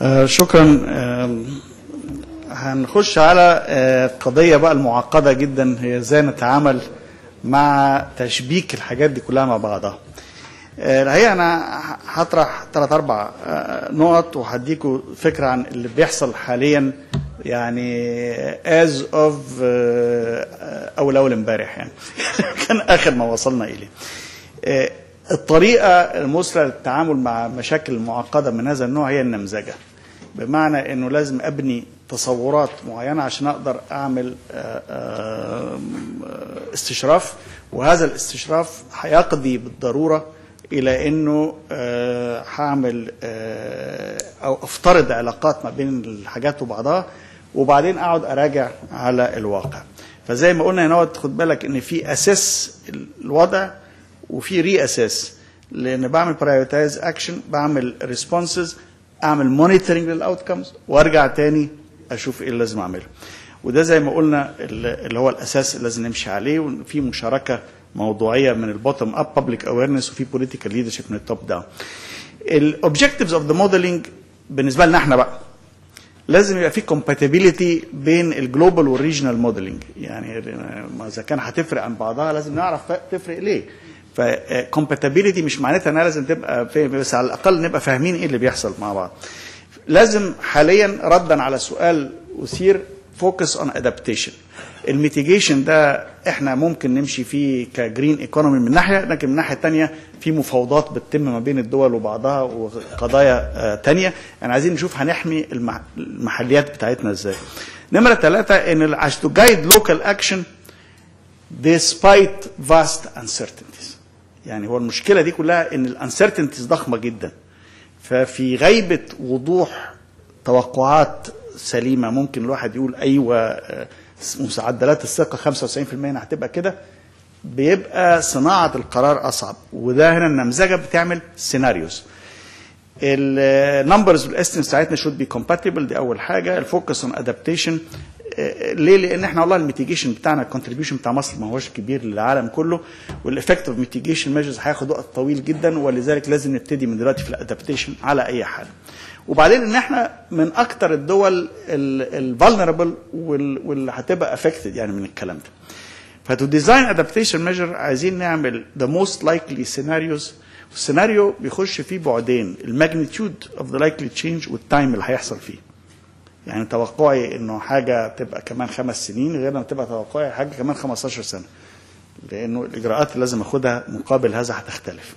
آه، شكرا آم، هنخش على آه، قضية بقى المعقدة جدا هي ازاي نتعامل مع تشبيك الحاجات دي كلها مع بعضها آه، الحقيقة أنا ه- هطرح ثلاث أربع آه، نقط وهديكوا فكرة عن اللي بيحصل حاليا يعني as of آه، أول أول امبارح يعني كان آخر ما وصلنا إليه آه، الطريقة المثلى للتعامل مع مشاكل معقدة من هذا النوع هي النمذجة بمعنى انه لازم ابني تصورات معينة عشان اقدر اعمل آه، آه، استشراف وهذا الاستشراف هيقضي بالضرورة الى انه آه، هعمل آه، او افترض علاقات ما بين الحاجات وبعضها وبعدين اقعد اراجع على الواقع فزي ما قلنا هنا خد بالك ان في اساس الوضع وفي ري اساس لان بعمل برايورتايز اكشن بعمل ريسبونسز اعمل مونيتورنج للاوتكمز وارجع تاني اشوف ايه اللي لازم اعمله وده زي ما قلنا اللي هو الاساس اللي لازم نمشي عليه وفي مشاركه موضوعيه من البوتtom اب بابليك اويرنس وفي بوليتيكال ليدرشيب من التوب داون الاوبجكتيفز اوف ذا موديلنج بالنسبه لنا احنا بقى لازم يبقى في compatibility بين الجلوبال والريجنال موديلنج يعني ما اذا كان هتفرق عن بعضها لازم نعرف تفرق ليه فcompatibility مش معناتها انها لازم تبقى فاهم بس على الاقل نبقى فاهمين ايه اللي بيحصل مع بعض لازم حاليا ردا على سؤال اثير فوكس اون ادابتيشن الميتيجيشن ده احنا ممكن نمشي فيه كجرين ايكونومي من ناحيه لكن من ناحيه تانية في مفاوضات بتتم ما بين الدول وبعضها وقضايا آه، تانية انا عايزين نشوف هنحمي المح- المحليات بتاعتنا ازاي نمره ثلاثة ان ال- عشان to guide local action despite vast uncertainties يعني هو المشكله دي كلها ان الانسرتينتيز ضخمه جدا ففي غيبه وضوح توقعات سليمه ممكن الواحد يقول ايوه آه، معدلات الثقه 95% انها هتبقى كده بيبقى صناعه القرار اصعب وده هنا النمذجه بتعمل سيناريوز النمبرز والاستيمز بتاعتنا شود بي كومباتبل دي اول حاجه الفوكس اون ادابتيشن ليه؟ لان احنا والله الميتيجيشن بتاعنا الكونتريبيوشن بتاع مصر ما هوش كبير للعالم كله والافكت اوف ميتيجيشن ميجرز هياخد وقت طويل جدا ولذلك لازم نبتدي من دلوقتي في الادابتيشن على اي حال. وبعدين ان احنا من اكتر الدول الفولنربل واللي هتبقى افكتد يعني من الكلام ده. فتو ديزاين ادابتيشن ميجر عايزين نعمل ذا موست لايكلي سيناريوز والسيناريو بيخش فيه بعدين الماجنتيود اوف ذا لايكلي تشينج والتايم اللي هيحصل فيه يعني توقعي انه حاجه تبقى كمان خمس سنين غير لما تبقى توقعي حاجه كمان 15 سنه لانه الاجراءات اللي لازم اخدها مقابل هذا هتختلف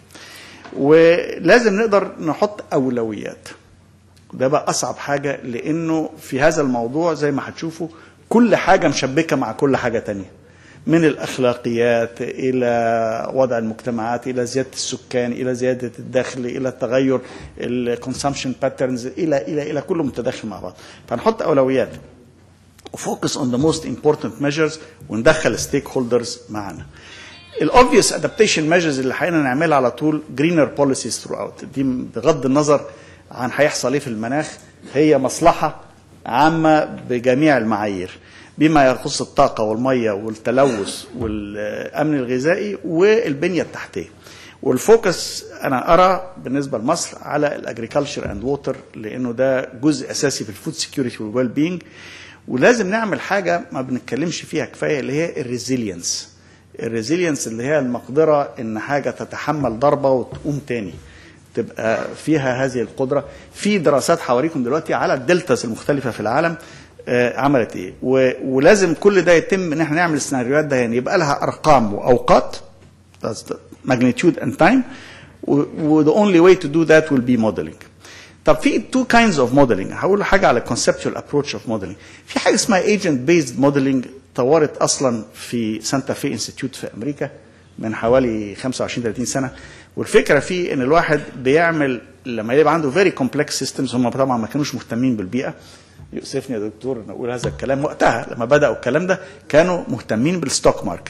ولازم نقدر نحط اولويات ده بقى اصعب حاجه لانه في هذا الموضوع زي ما هتشوفوا كل حاجه مشبكه مع كل حاجه تانية من الاخلاقيات الى وضع المجتمعات الى زياده السكان الى زياده الدخل الى التغير الكونسامشن باترنز الى الى الى كله متداخل مع بعض فنحط اولويات وفوكس اون ذا موست امبورتنت ميجرز وندخل ستيك هولدرز معانا الاوبفيوس ادابتيشن ميجرز اللي حقيقة نعملها على طول جرينر بوليسيز ثرو اوت دي بغض النظر عن هيحصل ايه في المناخ هي مصلحه عامه بجميع المعايير بما يخص الطاقه والميه والتلوث والامن الغذائي والبنيه التحتيه والفوكس انا ارى بالنسبه لمصر على الاجريكلتشر اند ووتر لانه ده جزء اساسي في الفود سكيورتي والويل بينج ولازم نعمل حاجه ما بنتكلمش فيها كفايه اللي هي الريزيلينس الريزيلينس اللي هي المقدره ان حاجه تتحمل ضربه وتقوم تاني تبقى فيها هذه القدره في دراسات حواليكم دلوقتي على الدلتاز المختلفه في العالم آه، عملت ايه و- ولازم كل ده يتم ان احنا نعمل السيناريوهات ده يعني يبقى لها ارقام واوقات that's the magnitude and time و و- the only way to do that will be modeling طب في two kinds of modeling هقول حاجه على conceptual approach of modeling في حاجه اسمها agent based modeling طورت اصلا في سانتا في انستيتيوت في امريكا من حوالي 25 30 سنه والفكره فيه ان الواحد بيعمل لما يبقى عنده فيري كومبلكس سيستمز هم طبعا ما كانوش مهتمين بالبيئه يؤسفني يا دكتور ان اقول هذا الكلام وقتها لما بداوا الكلام ده كانوا مهتمين بالستوك ماركت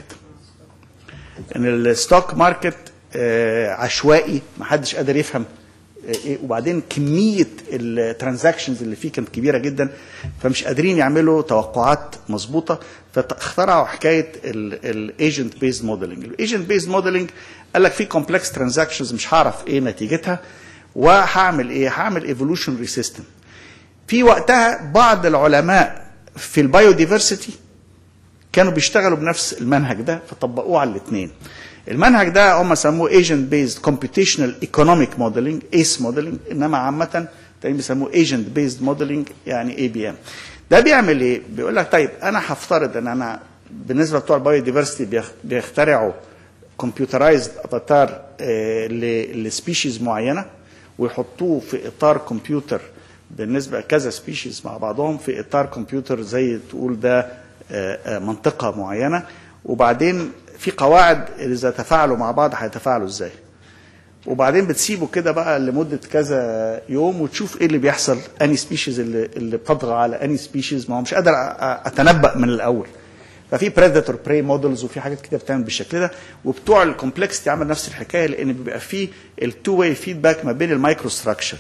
ان الستوك ماركت آه، عشوائي ما حدش قادر يفهم آه، ايه وبعدين كميه الترانزاكشنز اللي فيه كانت كبيره جدا فمش قادرين يعملوا توقعات مظبوطه فاخترعوا حكايه الايجنت بيزد موديلنج الايجنت بيزد موديلنج قال لك في كومبلكس ترانزاكشنز مش هعرف ايه نتيجتها وهعمل ايه هعمل ايفولوشنري سيستم في وقتها بعض العلماء في البايوديفرسيتي كانوا بيشتغلوا بنفس المنهج ده فطبقوه على الاثنين المنهج ده هم سموه ايجنت بيزد كومبيوتيشنال ايكونوميك موديلنج ايس موديلنج انما عامه تاني بيسموه ايجنت بيزد موديلنج يعني اي بي ام ده بيعمل ايه بيقول لك طيب انا هفترض ان انا بالنسبه بتوع البايوديفرسيتي بيخترعوا كمبيوترايزد افاتار لسبيشيز معينه ويحطوه في اطار كمبيوتر بالنسبه كذا سبيشيز مع بعضهم في اطار كمبيوتر زي تقول ده آه، آه، منطقه معينه وبعدين في قواعد اذا تفاعلوا مع بعض هيتفاعلوا ازاي وبعدين بتسيبه كده بقى لمده كذا يوم وتشوف ايه اللي بيحصل اني سبيشيز اللي اللي بتطغى على اني سبيشيز ما هو مش قادر أ- أ- اتنبا من الاول ففي بريداتور براي مودلز وفي حاجات كده بتعمل بالشكل ده وبتوع الكومبلكس عمل نفس الحكايه لان بيبقى فيه التو واي فيدباك ما بين المايكرو ستراكشر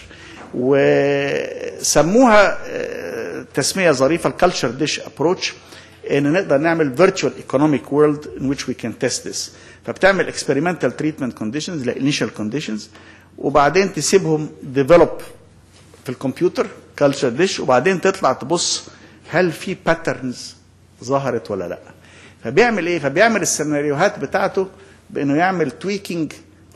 وسموها آه، تسميه ظريفه الكالتشر ديش ابروتش ان نقدر نعمل فيرتشوال ايكونوميك وورلد ان which we can test this فبتعمل experimental treatment conditions ل initial conditions وبعدين تسيبهم develop في الكمبيوتر كالتشر ديش وبعدين تطلع تبص هل في باترنز ظهرت ولا لا فبيعمل ايه فبيعمل السيناريوهات بتاعته بانه يعمل تويكينج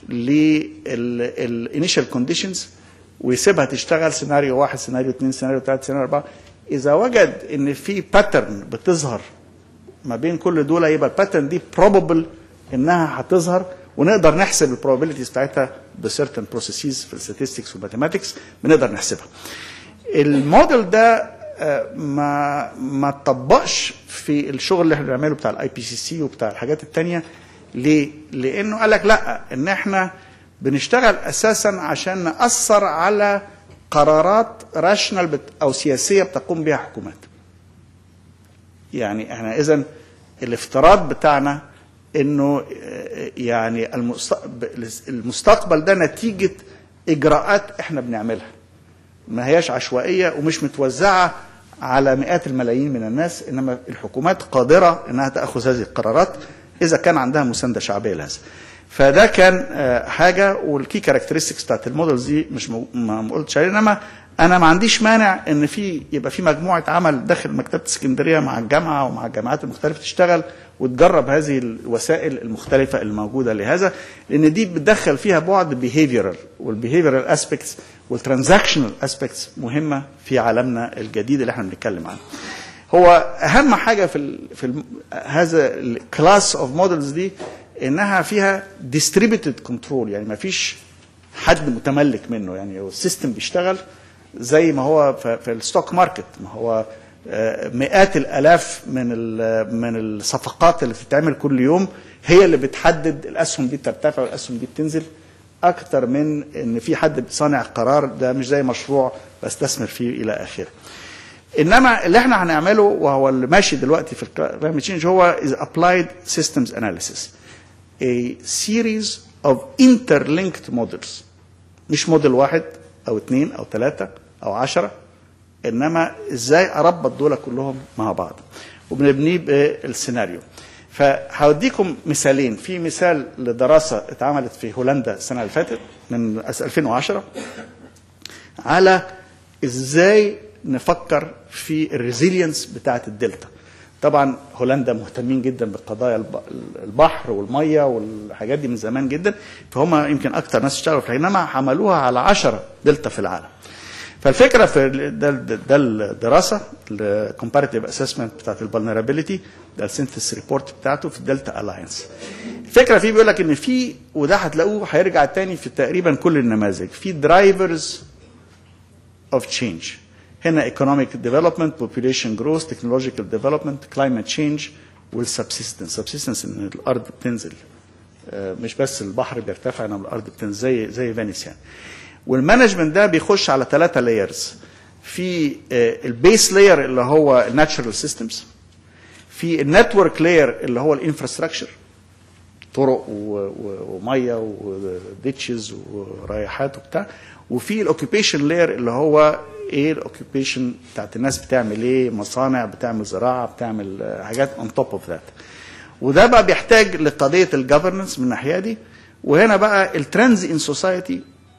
للانيشال كونديشنز ويسيبها تشتغل سيناريو واحد سيناريو اثنين سيناريو ثلاثة سيناريو أربعة إذا وجد إن في باترن بتظهر ما بين كل دول يبقى الباترن دي probable إنها هتظهر ونقدر نحسب البروبابيلتيز بتاعتها بسيرتن بروسيسز في الستاتستكس والماثيماتكس بنقدر نحسبها. الموديل ده آه، ما ما اتطبقش في الشغل اللي احنا بنعمله بتاع الاي بي سي سي وبتاع الحاجات التانية ليه؟ لانه قال لك لا ان احنا بنشتغل اساسا عشان ناثر على قرارات راشنال بت او سياسيه بتقوم بها حكومات. يعني احنا اذا الافتراض بتاعنا انه آه، يعني المستقبل, المستقبل ده نتيجه اجراءات احنا بنعملها. ما هياش عشوائيه ومش متوزعه على مئات الملايين من الناس انما الحكومات قادره انها تاخذ هذه القرارات اذا كان عندها مسانده شعبيه لهذا. فده كان آه، حاجه والكي كاركترستكس بتاعت المودلز دي مش مو- ما ما قلتش عليها انما انا ما عنديش مانع ان في يبقى في مجموعه عمل داخل مكتبه اسكندريه مع الجامعه ومع الجامعات المختلفه تشتغل وتجرب هذه الوسائل المختلفه الموجوده لهذا لان دي بتدخل فيها بعد بيهيفيرال والبيهيفيرال اسبيكتس والترانزاكشنال اسبيكتس مهمه في عالمنا الجديد اللي احنا بنتكلم عنه. هو اهم حاجه في ال في ال هذا الكلاس اوف مودلز دي انها فيها distributed كنترول يعني ما فيش حد متملك منه يعني هو السيستم بيشتغل زي ما هو في في الستوك ماركت ما هو آه، مئات الالاف من ال- من الصفقات اللي بتتعمل كل يوم هي اللي بتحدد الاسهم دي بترتفع والاسهم دي بتنزل اكتر من ان في حد صانع قرار ده مش زي مشروع بستثمر فيه الى اخره انما اللي احنا هنعمله وهو اللي ماشي دلوقتي في الكلايمت تشينج هو is applied systems analysis a series of interlinked models مش موديل واحد او اثنين او ثلاثة او عشرة انما ازاي اربط دول كلهم مع بعض وبنبنيه بالسيناريو فهوديكم مثالين في مثال لدراسة اتعملت في هولندا السنة اللي فاتت من 2010 على ازاي نفكر في الريزيلينس بتاعه الدلتا طبعا هولندا مهتمين جدا بقضايا الب- البحر والميه والحاجات دي من زمان جدا فهم يمكن اكتر ناس اشتغلوا فيها انما عملوها على 10 دلتا في العالم فالفكره في ال- ده, ده, ده الدراسه الكومباريتيف اسسمنت بتاعت الفولنربيلتي ده السينثيس ريبورت بتاعته في الدلتا الاينس الفكره فيه بيقول لك ان في وده هتلاقوه هيرجع تاني في تقريبا كل النماذج في درايفرز of change هنا economic development population growth technological development climate change والسبسيستنس subsistence ان الارض بتنزل آه، مش بس البحر بيرتفع انما الارض بتنزل زي زي فينيس يعني والمانجمنت ده بيخش على ثلاثه لايرز في البيس لاير اللي هو الناتشرال سيستمز في النتورك لاير اللي هو الانفراستراكشر طرق و- و- وميه وديتشز ورايحات وبتاع وفي الاوكيبيشن لاير اللي هو ايه الاوكيبيشن بتاعت الناس بتعمل ايه مصانع بتعمل زراعه بتعمل آه، حاجات اون توب اوف ذات وده بقى بيحتاج لقضيه الجفرنس من الناحيه دي وهنا بقى الترندز ان سوسايتي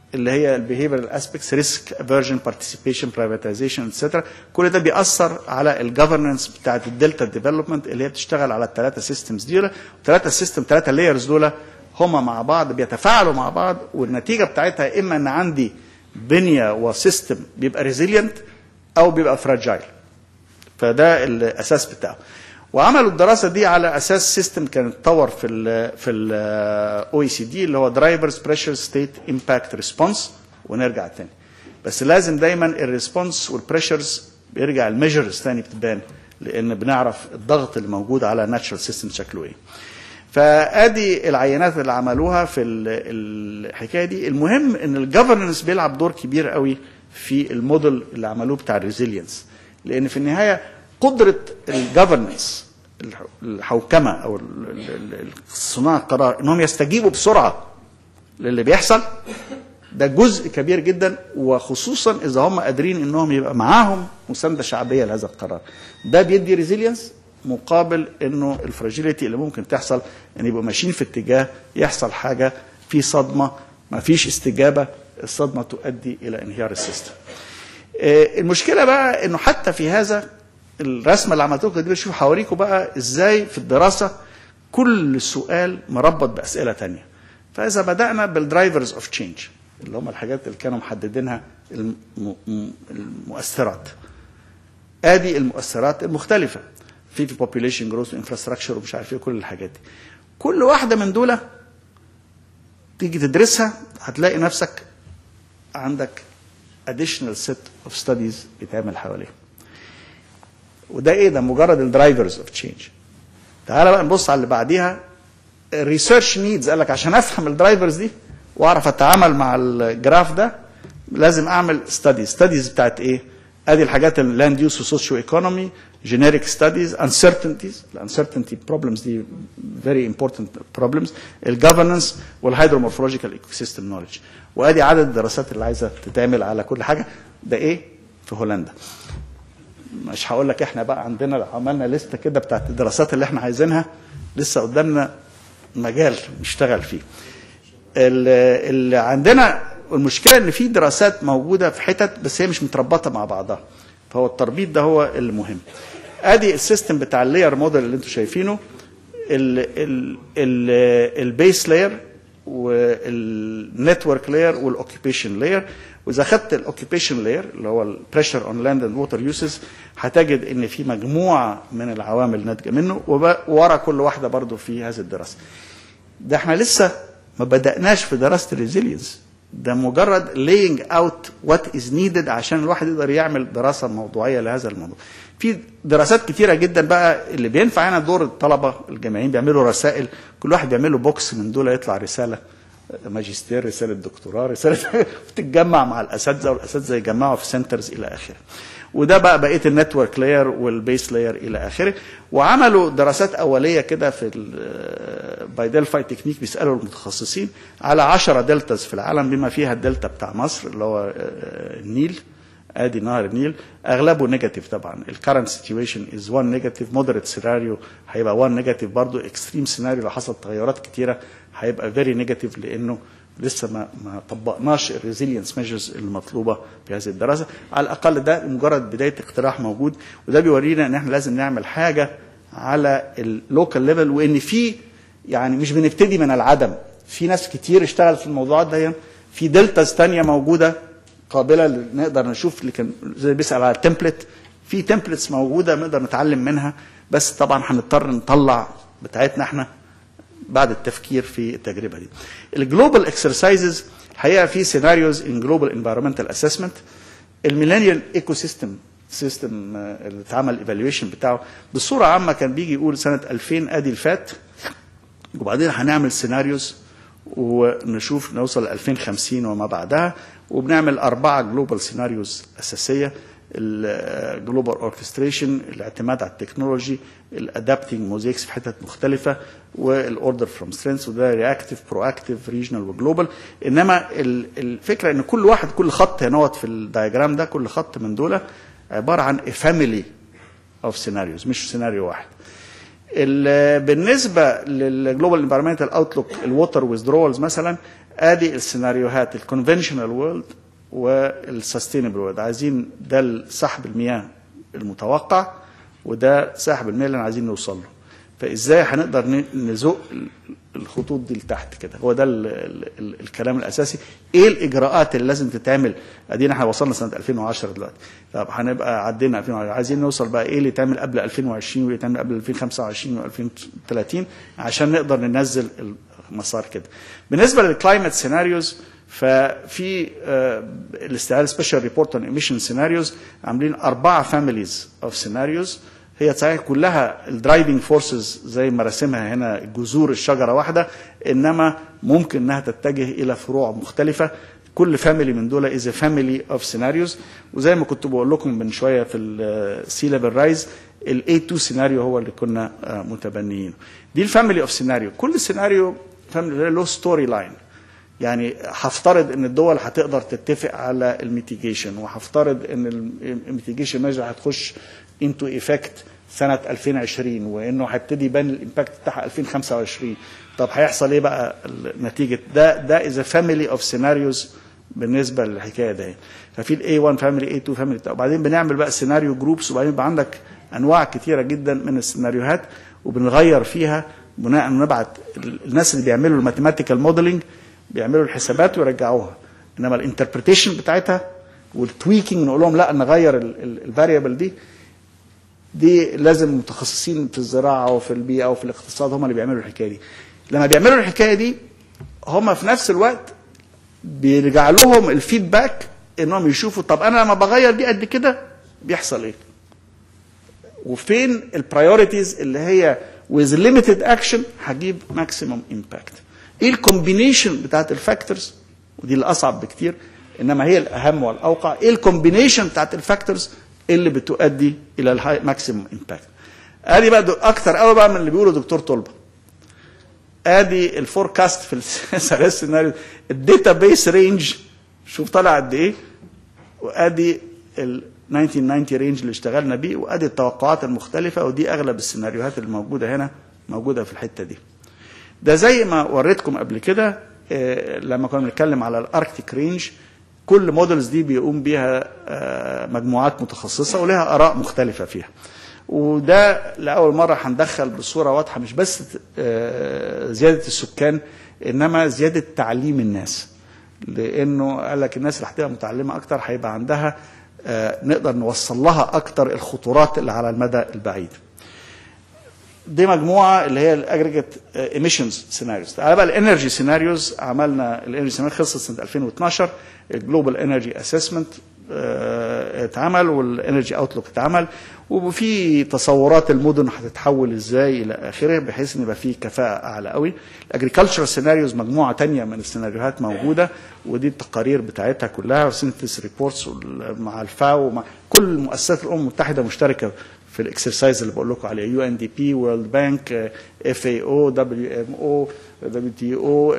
اللي هي البيهيفيرال اسبيكتس ريسك افيرجن بارتيسيبيشن برايفاتيزيشن اتسترا كل ده بيأثر على الجفرنس بتاعت الدلتا ديفلوبمنت اللي هي بتشتغل على الثلاثه سيستمز دول الثلاثه سيستم ثلاثه لايرز دول هما مع بعض بيتفاعلوا مع بعض والنتيجه بتاعتها اما ان عندي بنيه وسيستم بيبقى ريزيلينت او بيبقى فراجايل فده الاساس بتاعه وعملوا الدراسه دي على اساس سيستم كان اتطور في ال في الاو اي سي دي اللي هو درايفرز بريشر ستيت امباكت ريسبونس ونرجع تاني بس لازم دايما الريسبونس والبريشرز بيرجع الميجرز تاني بتبان لان بنعرف الضغط اللي موجود على ناتشرال سيستم شكله ايه فادي العينات اللي عملوها في الحكايه دي المهم ان الجفرنس بيلعب دور كبير قوي في الموديل اللي عملوه بتاع الريزيلينس لان في النهايه قدره الجفرنس الحوكمه او صناع القرار انهم يستجيبوا بسرعه للي بيحصل ده جزء كبير جدا وخصوصا اذا هم قادرين انهم يبقى معاهم مسانده شعبيه لهذا القرار ده بيدي ريزيلينس مقابل انه الفراجيليتي اللي ممكن تحصل ان يبقوا ماشيين في اتجاه يحصل حاجه في صدمه ما فيش استجابه الصدمه تؤدي الى انهيار السيستم المشكله بقى انه حتى في هذا الرسمه اللي عملت لكم دي بشوف هوريكم بقى ازاي في الدراسه كل سؤال مربط باسئله تانية فاذا بدانا بالدرايفرز اوف تشينج اللي هم الحاجات اللي كانوا محددينها المؤثرات ادي المؤثرات المختلفه في في population جروث وانفراستراكشر ومش عارف ايه كل الحاجات دي كل واحده من دول تيجي تدرسها هتلاقي نفسك عندك additional set of studies بيتعمل حواليها وده ايه ده مجرد الدرايفرز اوف تشينج تعال بقى نبص على اللي بعديها الريسيرش نيدز قال لك عشان افهم الدرايفرز دي واعرف اتعامل مع الجراف ده لازم اعمل ستاديز ستاديز بتاعت ايه ادي الحاجات اللاند يوز وسوشيو ايكونومي جينيريك ستاديز انسرتينتيز الانسرتينتي بروبلمز دي فيري امبورتنت بروبلمز الجفرنس والهيدرومورفولوجيكال ايكو سيستم نولج وادي عدد الدراسات اللي عايزه تتعمل على كل حاجه ده ايه في هولندا مش هقول لك احنا بقى عندنا لو عملنا لسته كده بتاعت الدراسات اللي احنا عايزينها لسه قدامنا مجال نشتغل فيه اللي عندنا المشكله ان في دراسات موجوده في حتت بس هي مش متربطه مع بعضها فهو التربيط ده هو المهم ادي السيستم بتاع اللاير موديل اللي انتم شايفينه البيس لاير والنتورك لاير والاوكيبيشن لاير واذا خدت الاوكيبيشن لاير اللي هو البريشر اون لاند اند ووتر يوسز هتجد ان في مجموعه من العوامل ناتجه منه ورا كل واحده برضو في هذه الدراسه ده احنا لسه ما بدأناش في دراسة الريزيلينس ده مجرد laying out what is needed عشان الواحد يقدر يعمل دراسة موضوعية لهذا الموضوع في دراسات كتيرة جدا بقى اللي بينفع هنا دور الطلبة الجامعيين بيعملوا رسائل كل واحد بيعمل له بوكس من دول يطلع رسالة ماجستير رسالة دكتوراه رسالة بتتجمع مع الأساتذة والأساتذة يجمعوا في سنترز إلى آخره وده بقى بقيه النتورك لاير والبيس لاير الى اخره وعملوا دراسات اوليه كده في باي ديلفاي تكنيك بيسالوا المتخصصين على 10 دلتاز في العالم بما فيها الدلتا بتاع مصر اللي هو النيل ادي نهر النيل اغلبه نيجاتيف طبعا الكرنت سيتويشن از 1 نيجاتيف مودريت سيناريو هيبقى 1 نيجاتيف برضه اكستريم سيناريو لو حصلت تغيرات كتيره هيبقى فيري نيجاتيف لانه لسه ما ما طبقناش الريزيلينس ميجرز المطلوبه في هذه الدراسه على الاقل ده مجرد بدايه اقتراح موجود وده بيورينا ان احنا لازم نعمل حاجه على اللوكال ليفل وان في يعني مش بنبتدي من العدم في ناس كتير اشتغل في الموضوعات دي في دلتاز تانية موجوده قابله نقدر نشوف اللي كان زي بيسال على التمبلت في تمبلتس موجوده نقدر نتعلم منها بس طبعا هنضطر نطلع بتاعتنا احنا بعد التفكير في التجربه دي. الجلوبال اكسرسايزز الحقيقه في سيناريوز ان جلوبال انفايرمنتال اسسمنت الميلينيال ايكو سيستم سيستم اللي اتعمل ايفالويشن بتاعه بصوره عامه كان بيجي يقول سنه 2000 ادي الفات وبعدين هنعمل سيناريوز ونشوف نوصل ل 2050 وما بعدها وبنعمل اربعه جلوبال سيناريوز اساسيه الجلوبال اوركستريشن الاعتماد على التكنولوجي الادابتنج موزيكس في حتت مختلفه والاوردر فروم سترينث وده رياكتيف برو اكتيف ريجنال وجلوبال انما الفكره ان كل واحد كل خط هنوت في الدايجرام ده كل خط من دول عباره عن فاميلي اوف سيناريوز مش سيناريو واحد ال- بالنسبه للجلوبال انفيرمنتال اوتلوك الووتر ويزدرولز مثلا ادي السيناريوهات الكونفنشنال وورلد والسستينبل وورلد عايزين ده سحب المياه المتوقع وده سحب المياه اللي عايزين نوصل له فازاي هنقدر ن- نزق ال- الخطوط دي لتحت كده هو ده ال ال ال الكلام الاساسي ايه الاجراءات اللي لازم تتعمل ادينا احنا وصلنا سنه 2010 دلوقتي طب هنبقى عدينا 2010 عايزين نوصل بقى ايه اللي يتعمل قبل 2020 واللي يتعمل قبل 2025 و2030 عشان نقدر ننزل المسار كده بالنسبه للكلايمت سيناريوز ففي آه، الاستعاده سبيشال ريبورت اون ايميشن سيناريوز عاملين اربعه فاميليز اوف سيناريوز هي صحيح كلها الدرايفنج فورسز زي ما رسمها هنا جذور الشجره واحده انما ممكن انها تتجه الى فروع مختلفه كل فاميلي من دول از فاميلي اوف سيناريوز وزي ما كنت بقول لكم من شويه في السي ليفل رايز الاي 2 سيناريو هو اللي كنا آه، متبنيينه دي الفاميلي اوف سيناريو كل سيناريو فاميلي له ستوري لاين يعني هفترض ان الدول هتقدر تتفق على الميتيجيشن وهفترض ان الميتيجيشن ميجر هتخش انتو ايفكت سنه 2020 وانه هيبتدي يبان الامباكت بتاعها 2025 طب هيحصل ايه بقى نتيجه ده ده از فاميلي اوف سيناريوز بالنسبه للحكايه دي ففي الاي 1 فاميلي اي 2 فاميلي وبعدين بنعمل بقى سيناريو جروبس وبعدين يبقى عندك انواع كتيره جدا من السيناريوهات وبنغير فيها بناء نبعت الناس اللي بيعملوا الماثيماتيكال موديلنج بيعملوا الحسابات ويرجعوها انما الانتربريتيشن بتاعتها والتويكينج نقول لهم لا نغير الفاريبل دي دي لازم متخصصين في الزراعه وفي البيئه وفي الاقتصاد هم اللي بيعملوا الحكايه دي لما بيعملوا الحكايه دي هم في نفس الوقت بيرجع لهم الفيدباك انهم يشوفوا طب انا لما بغير دي قد كده بيحصل ايه وفين البرايورتيز اللي هي with limited action هجيب maximum impact ايه الكومبينيشن بتاعت الفاكتورز ودي الاصعب بكتير انما هي الاهم والاوقع ايه الكومبينيشن بتاعت الفاكتورز اللي بتؤدي الى الهاي ماكسيمم امباكت ادي بقى اكتر قوي بقى من اللي بيقوله دكتور طلبه ادي الفوركاست في الثلاث سيناريو الداتا بيس رينج شوف طالع قد ايه وادي ال 1990 رينج اللي اشتغلنا بيه وادي التوقعات المختلفه ودي اغلب السيناريوهات اللي موجوده هنا موجوده في الحته دي ده زي ما وريتكم قبل كده آه، لما كنا بنتكلم على الاركتيك رينج كل مودلز دي بيقوم بيها آه، مجموعات متخصصه ولها اراء مختلفه فيها وده لاول مره هندخل بصوره واضحه مش بس آه، زياده السكان انما زياده تعليم الناس لانه قال لك الناس اللي هتبقى متعلمه اكتر هيبقى عندها آه، نقدر نوصل لها اكتر الخطورات اللي على المدى البعيد دي مجموعه اللي هي الاجريجيت ايميشنز سيناريوز تعالى بقى الانرجي سيناريوز عملنا الانرجي سيناريوز خلصت سنه 2012 الجلوبال انرجي اسسمنت اتعمل والانرجي اوتلوك اتعمل وفي تصورات المدن هتتحول ازاي الى اخره بحيث ان يبقى فيه كفاءه اعلى قوي الاجريكلتشر سيناريوز مجموعه تانية من السيناريوهات موجوده ودي التقارير بتاعتها كلها وسينثيس ريبورتس مع الفاو ومع كل مؤسسات الامم المتحده مشتركه في الاكسرسايز اللي بقول لكم عليه يو ان دي بي وورلد بانك اف اي او دبليو ام او دبليو تي او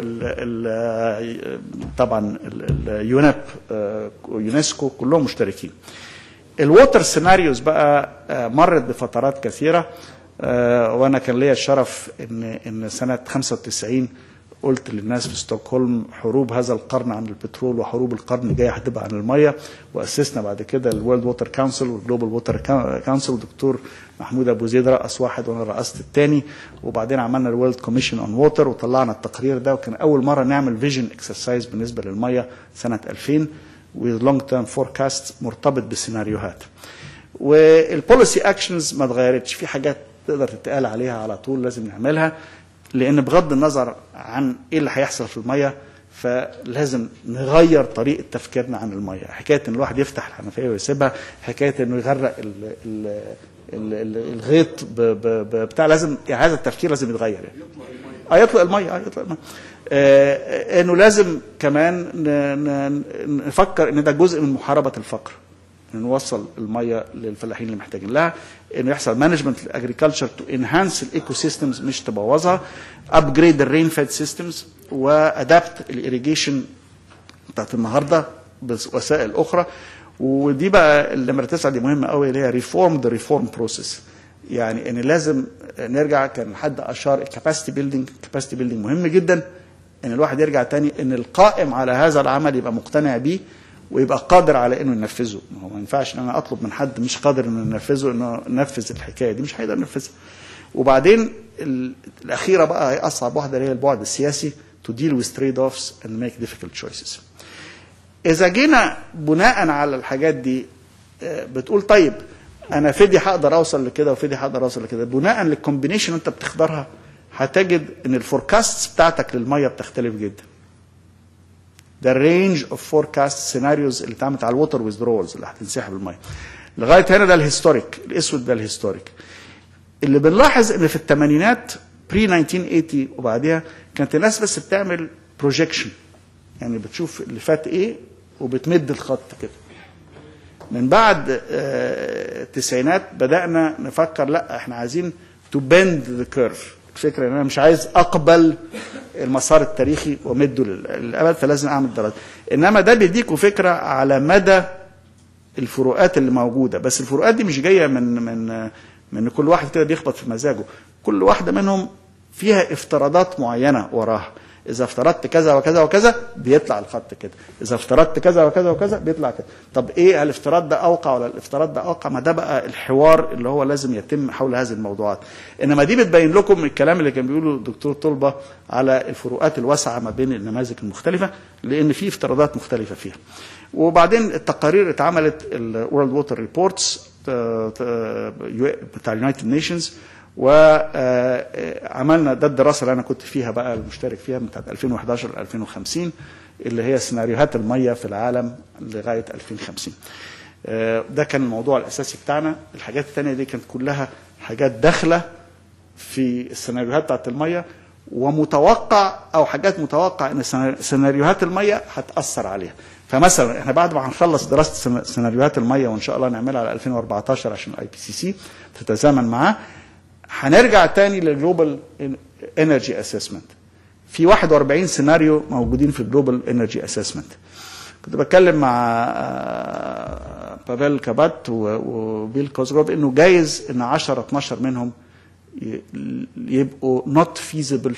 طبعا اليونب يونسكو كلهم مشتركين الووتر سيناريوز بقى آه، مرت بفترات كثيره آه، وانا كان ليا الشرف ان ان سنه 95 قلت للناس في ستوكهولم حروب هذا القرن عن البترول وحروب القرن الجاي هتبقى عن الميه واسسنا بعد كده الورلد ووتر كونسل والجلوبال ووتر كونسل دكتور محمود ابو زيد رأس واحد وانا رأست الثاني وبعدين عملنا الورلد كوميشن اون ووتر وطلعنا التقرير ده وكان اول مره نعمل فيجن اكسرسايز بالنسبه للميه سنه 2000 with long term forecast مرتبط بالسيناريوهات والبوليسي اكشنز ما اتغيرتش في حاجات تقدر تتقال عليها على طول لازم نعملها لان بغض النظر عن ايه اللي هيحصل في الميه فلازم نغير طريقه تفكيرنا عن الميه حكايه ان الواحد يفتح الحنفيه ويسيبها حكايه انه يغرق ال ال ال ال الغيط ب ب ب بتاع لازم يعني هذا التفكير لازم يتغير يعني اه يطلق الميه اه يطلق الميه آه انه لازم كمان ن- ن- نفكر ان ده جزء من محاربه الفقر إن نوصل الميه للفلاحين اللي محتاجين لها انه يحصل مانجمنت الاجريكلتشر تو انهانس الايكو سيستمز مش تبوظها ابجريد الرين فيد سيستمز وادابت الايريجيشن بتاعت النهارده بوسائل اخرى ودي بقى النمره تسعه دي مهمه قوي اللي هي ريفورم ذا ريفورم بروسيس يعني ان لازم نرجع كان حد اشار الكاباسيتي بيلدينج الكاباسيتي بيلدينج مهم جدا ان الواحد يرجع تاني ان القائم على هذا العمل يبقى مقتنع بيه ويبقى قادر على انه ينفذه ما هو ما ينفعش ان انا اطلب من حد مش قادر انه ينفذه انه ينفذ الحكايه دي مش هيقدر ينفذها وبعدين ال- الاخيره بقى هي اصعب واحده اللي هي البعد السياسي to deal with trade-offs and make difficult choices. اذا جينا بناء على الحاجات دي آه، بتقول طيب انا فدي هقدر اوصل لكده وفدي هقدر اوصل لكده بناء للكومبينيشن انت بتختارها هتجد ان الفوركاست بتاعتك للميه بتختلف جدا ده الرينج اوف فوركاست سيناريوز اللي اتعملت على الووتر ويزدرولز اللي هتنسحب الميه لغايه هنا ده الهيستوريك الاسود ده الهيستوريك اللي بنلاحظ ان في الثمانينات بري 1980 وبعديها كانت الناس بس بتعمل بروجيكشن يعني بتشوف اللي فات ايه وبتمد الخط كده من بعد آه، التسعينات بدأنا نفكر لا احنا عايزين تو بند ذا كيرف الفكرة ان انا مش عايز اقبل المسار التاريخي وامده لل- للابد فلازم اعمل دراسات انما ده بيديكوا فكرة على مدى الفروقات اللي موجودة بس الفروقات دي مش جاية من من من كل واحد كده بيخبط في مزاجه كل واحدة منهم فيها افتراضات معينة وراها إذا افترضت كذا وكذا وكذا بيطلع الخط كده، إذا افترضت كذا وكذا وكذا بيطلع كده، طب إيه الافتراض ده أوقع ولا الافتراض ده أوقع؟ ما ده بقى الحوار اللي هو لازم يتم حول هذه الموضوعات. إنما دي بتبين لكم الكلام اللي كان بيقوله الدكتور طلبة على الفروقات الواسعة ما بين النماذج المختلفة لأن في افتراضات مختلفة فيها. وبعدين التقارير اتعملت الورلد ووتر ريبورتس بتاع اليونايتد نيشنز وعملنا ده الدراسه اللي انا كنت فيها بقى المشترك فيها من بتاعت 2011 ل 2050 اللي هي سيناريوهات الميه في العالم لغايه 2050 آه، ده كان الموضوع الاساسي بتاعنا الحاجات الثانيه دي كانت كلها حاجات داخله في السيناريوهات بتاعت الميه ومتوقع او حاجات متوقع ان سينا- سيناريوهات الميه هتاثر عليها فمثلا احنا بعد ما هنخلص دراسه سينا- سيناريوهات الميه وان شاء الله نعملها على 2014 عشان الاي بي سي سي تتزامن معاه هنرجع تاني للجلوبال انرجي اسسمنت في 41 سيناريو موجودين في الجلوبال انرجي اسسمنت كنت بتكلم مع آه، بافيل كابات و- وبيل كوزروف انه جايز ان 10 12 منهم ي- يبقوا نوت فيزبل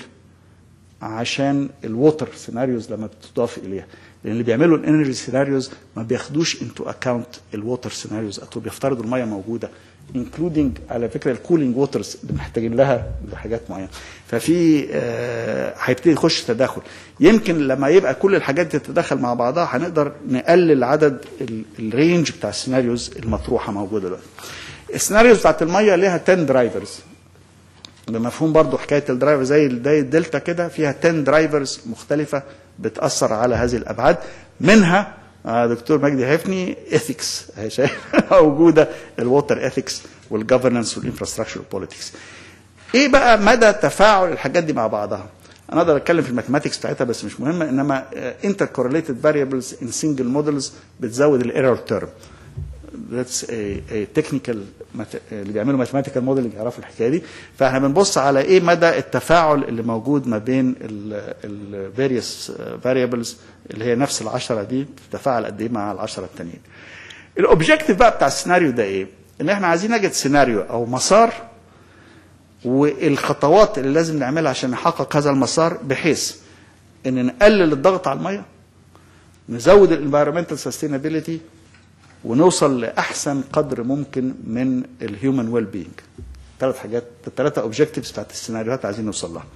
عشان الووتر سيناريوز لما بتضاف اليها لان اللي بيعملوا الانرجي سيناريوز ما بياخدوش انتو اكاونت الووتر سيناريوز او بيفترضوا الميه موجوده انكلودنج على فكره الكولينج ووترز اللي محتاجين لها لحاجات معينه ففي آه، هيبتدي يخش تداخل يمكن لما يبقى كل الحاجات دي تتداخل مع بعضها هنقدر نقلل عدد ال- الرينج بتاع السيناريوز المطروحه موجوده دلوقتي السيناريوز بتاعت الميه ليها 10 درايفرز بمفهوم برضو حكايه الدرايفر زي زي الدلتا كده فيها 10 درايفرز مختلفه بتاثر على هذه الابعاد منها آه، دكتور مجدي هيفني اثكس موجوده الووتر اثكس والجفرنس والانفراستراكشر والبوليتكس ايه بقى مدى تفاعل الحاجات دي مع بعضها انا اقدر اتكلم في الماثيماتكس بتاعتها بس مش مهمه انما انتر كورليتد فاريبلز ان سنجل مودلز بتزود الايرور تيرم ذاتس تكنيكال اللي بيعملوا ماثيماتيكال موديلنج يعرفوا الحكايه دي فاحنا بنبص على ايه مدى التفاعل اللي موجود ما بين الفاريوس فاريبلز اللي هي نفس العشرة دي بتتفاعل قد ايه مع العشرة التانيين الاوبجيكتيف بقى بتاع السيناريو ده ايه ان احنا عايزين نجد سيناريو او مسار والخطوات اللي لازم نعملها عشان نحقق هذا المسار بحيث ان نقلل الضغط على الميه نزود الانفيرمنتال سستينابيلتي ونوصل لاحسن قدر ممكن من الهيومن ويل بينج ثلاث حاجات الثلاثه اوبجكتيفز بتاعت السيناريوهات عايزين نوصل لها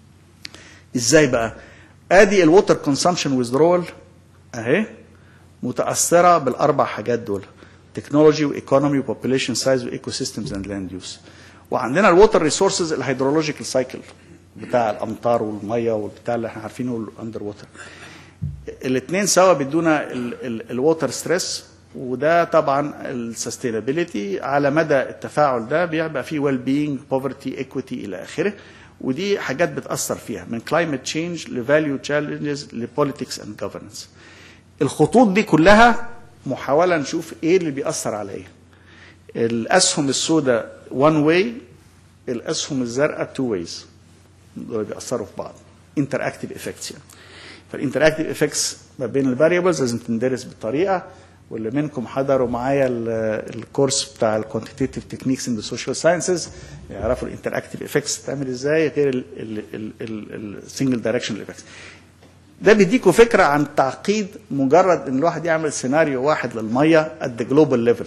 ازاي بقى ادي الووتر كونسامشن ويزدرول اهي متاثره بالاربع حاجات دول تكنولوجي وايكونومي وبوبوليشن سايز وايكو سيستمز اند لاند يوز وعندنا الووتر ريسورسز الهيدرولوجيكال سايكل بتاع الامطار والميه والبتاع اللي احنا عارفينه الاندر ووتر الاثنين سوا بيدونا الووتر ستريس وده طبعا السستينابيلتي على مدى التفاعل ده بيبقى فيه ويل بينج بوفرتي ايكويتي الى اخره ودي حاجات بتاثر فيها من كلايمت تشينج لفاليو تشالنجز لبوليتكس اند جفرنس الخطوط دي كلها محاوله نشوف ايه اللي بيأثر على ايه الاسهم السوداء وان واي الاسهم الزرقاء تو ويز دول بيأثروا في بعض انتر اكتيف افكتس يعني فالانتر اكتيف افكتس ما بين الفاريبلز لازم تندرس بالطريقه واللي منكم حضروا معايا ال- الكورس بتاع الكوانتيتيف تكنيكس ان ذا سوشيال ساينسز يعرفوا الانتراكتيف افكتس بتعمل ازاي غير السنجل دايركشن افكتس ده بيديكوا فكره عن تعقيد مجرد ان الواحد يعمل سيناريو واحد للميه ات ذا جلوبال ليفل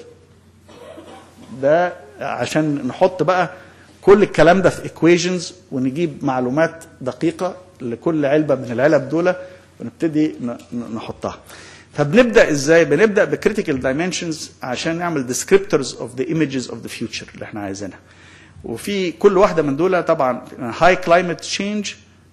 ده عشان نحط بقى كل الكلام ده في ايكويشنز ونجيب معلومات دقيقه لكل علبه من العلب دول ونبتدي ن- ن- نحطها فبنبدا ازاي بنبدا بكريتيكال دايمنشنز عشان نعمل descriptors of the images of the future اللي احنا عايزينها وفي كل واحده من دول طبعا هاي كلايمت تشينج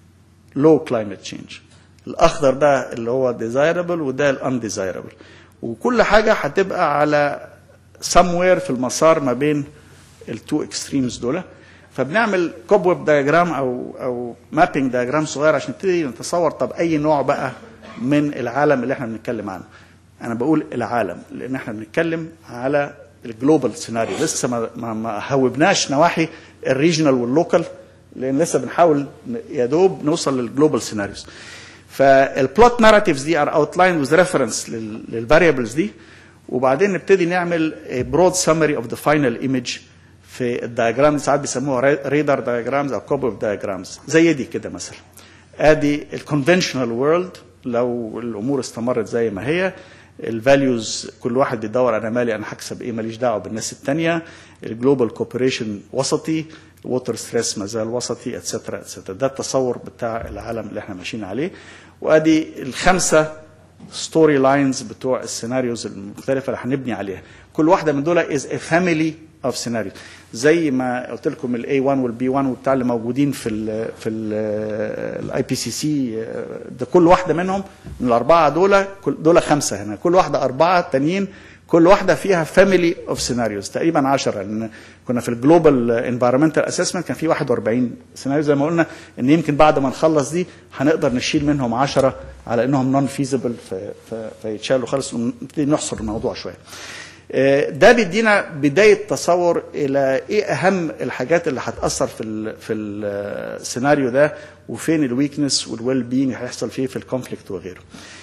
لو كلايمت تشينج الاخضر ده اللي هو desirable وده الانديزايربل وكل حاجه هتبقى على somewhere في المسار ما بين التو اكستريمز دول فبنعمل كوبويب دايجرام او او مابينج دايجرام صغير عشان نبتدي نتصور طب اي نوع بقى من العالم اللي احنا بنتكلم عنه انا بقول العالم لان احنا بنتكلم على الجلوبال سيناريو لسه ما ما, ما هوبناش نواحي الريجنال واللوكال لان لسه بنحاول ن- يا دوب نوصل للجلوبال سيناريوز فالبلوت ناراتيفز دي ار اوتلاين وذ ريفرنس للفاريبلز دي وبعدين نبتدي نعمل برود سمري اوف ذا فاينل ايمج في الدايجرام ساعات بيسموها ريدر دايجرامز او كوب دايجرامز زي دي كده مثلا ادي الكونفنشنال وورلد لو الامور استمرت زي ما هي الفاليوز كل واحد بيدور انا مالي انا هكسب ايه ماليش دعوه بالناس الثانيه الجلوبال كوبريشن وسطي ووتر ستريس ما زال وسطي اتسترا اتسترا ده التصور بتاع العالم اللي احنا ماشيين عليه وادي الخمسه ستوري لاينز بتوع السيناريوز المختلفه اللي هنبني عليها كل واحده من دول از ا فاميلي اوف سيناريو زي ما قلت لكم الاي 1 والبي 1 وبتاع اللي موجودين في ال في الاي بي سي سي ده كل واحده منهم من الاربعه دول كل- دول خمسه هنا كل واحده اربعه تانيين كل واحده فيها فاميلي اوف سيناريوز تقريبا 10 لان كنا في الجلوبال انفايرمنتال اسسمنت كان في 41 سيناريو زي ما قلنا ان يمكن بعد ما نخلص دي هنقدر نشيل منهم 10 على انهم نون فيزبل فيتشالوا خالص ونبتدي نحصر الموضوع شويه. آه، ده بيدينا بدايه تصور الى ايه اهم الحاجات اللي هتاثر في ال في السيناريو ده وفين الويكنس والويل بينج هيحصل فيه في الكونفليكت وغيره.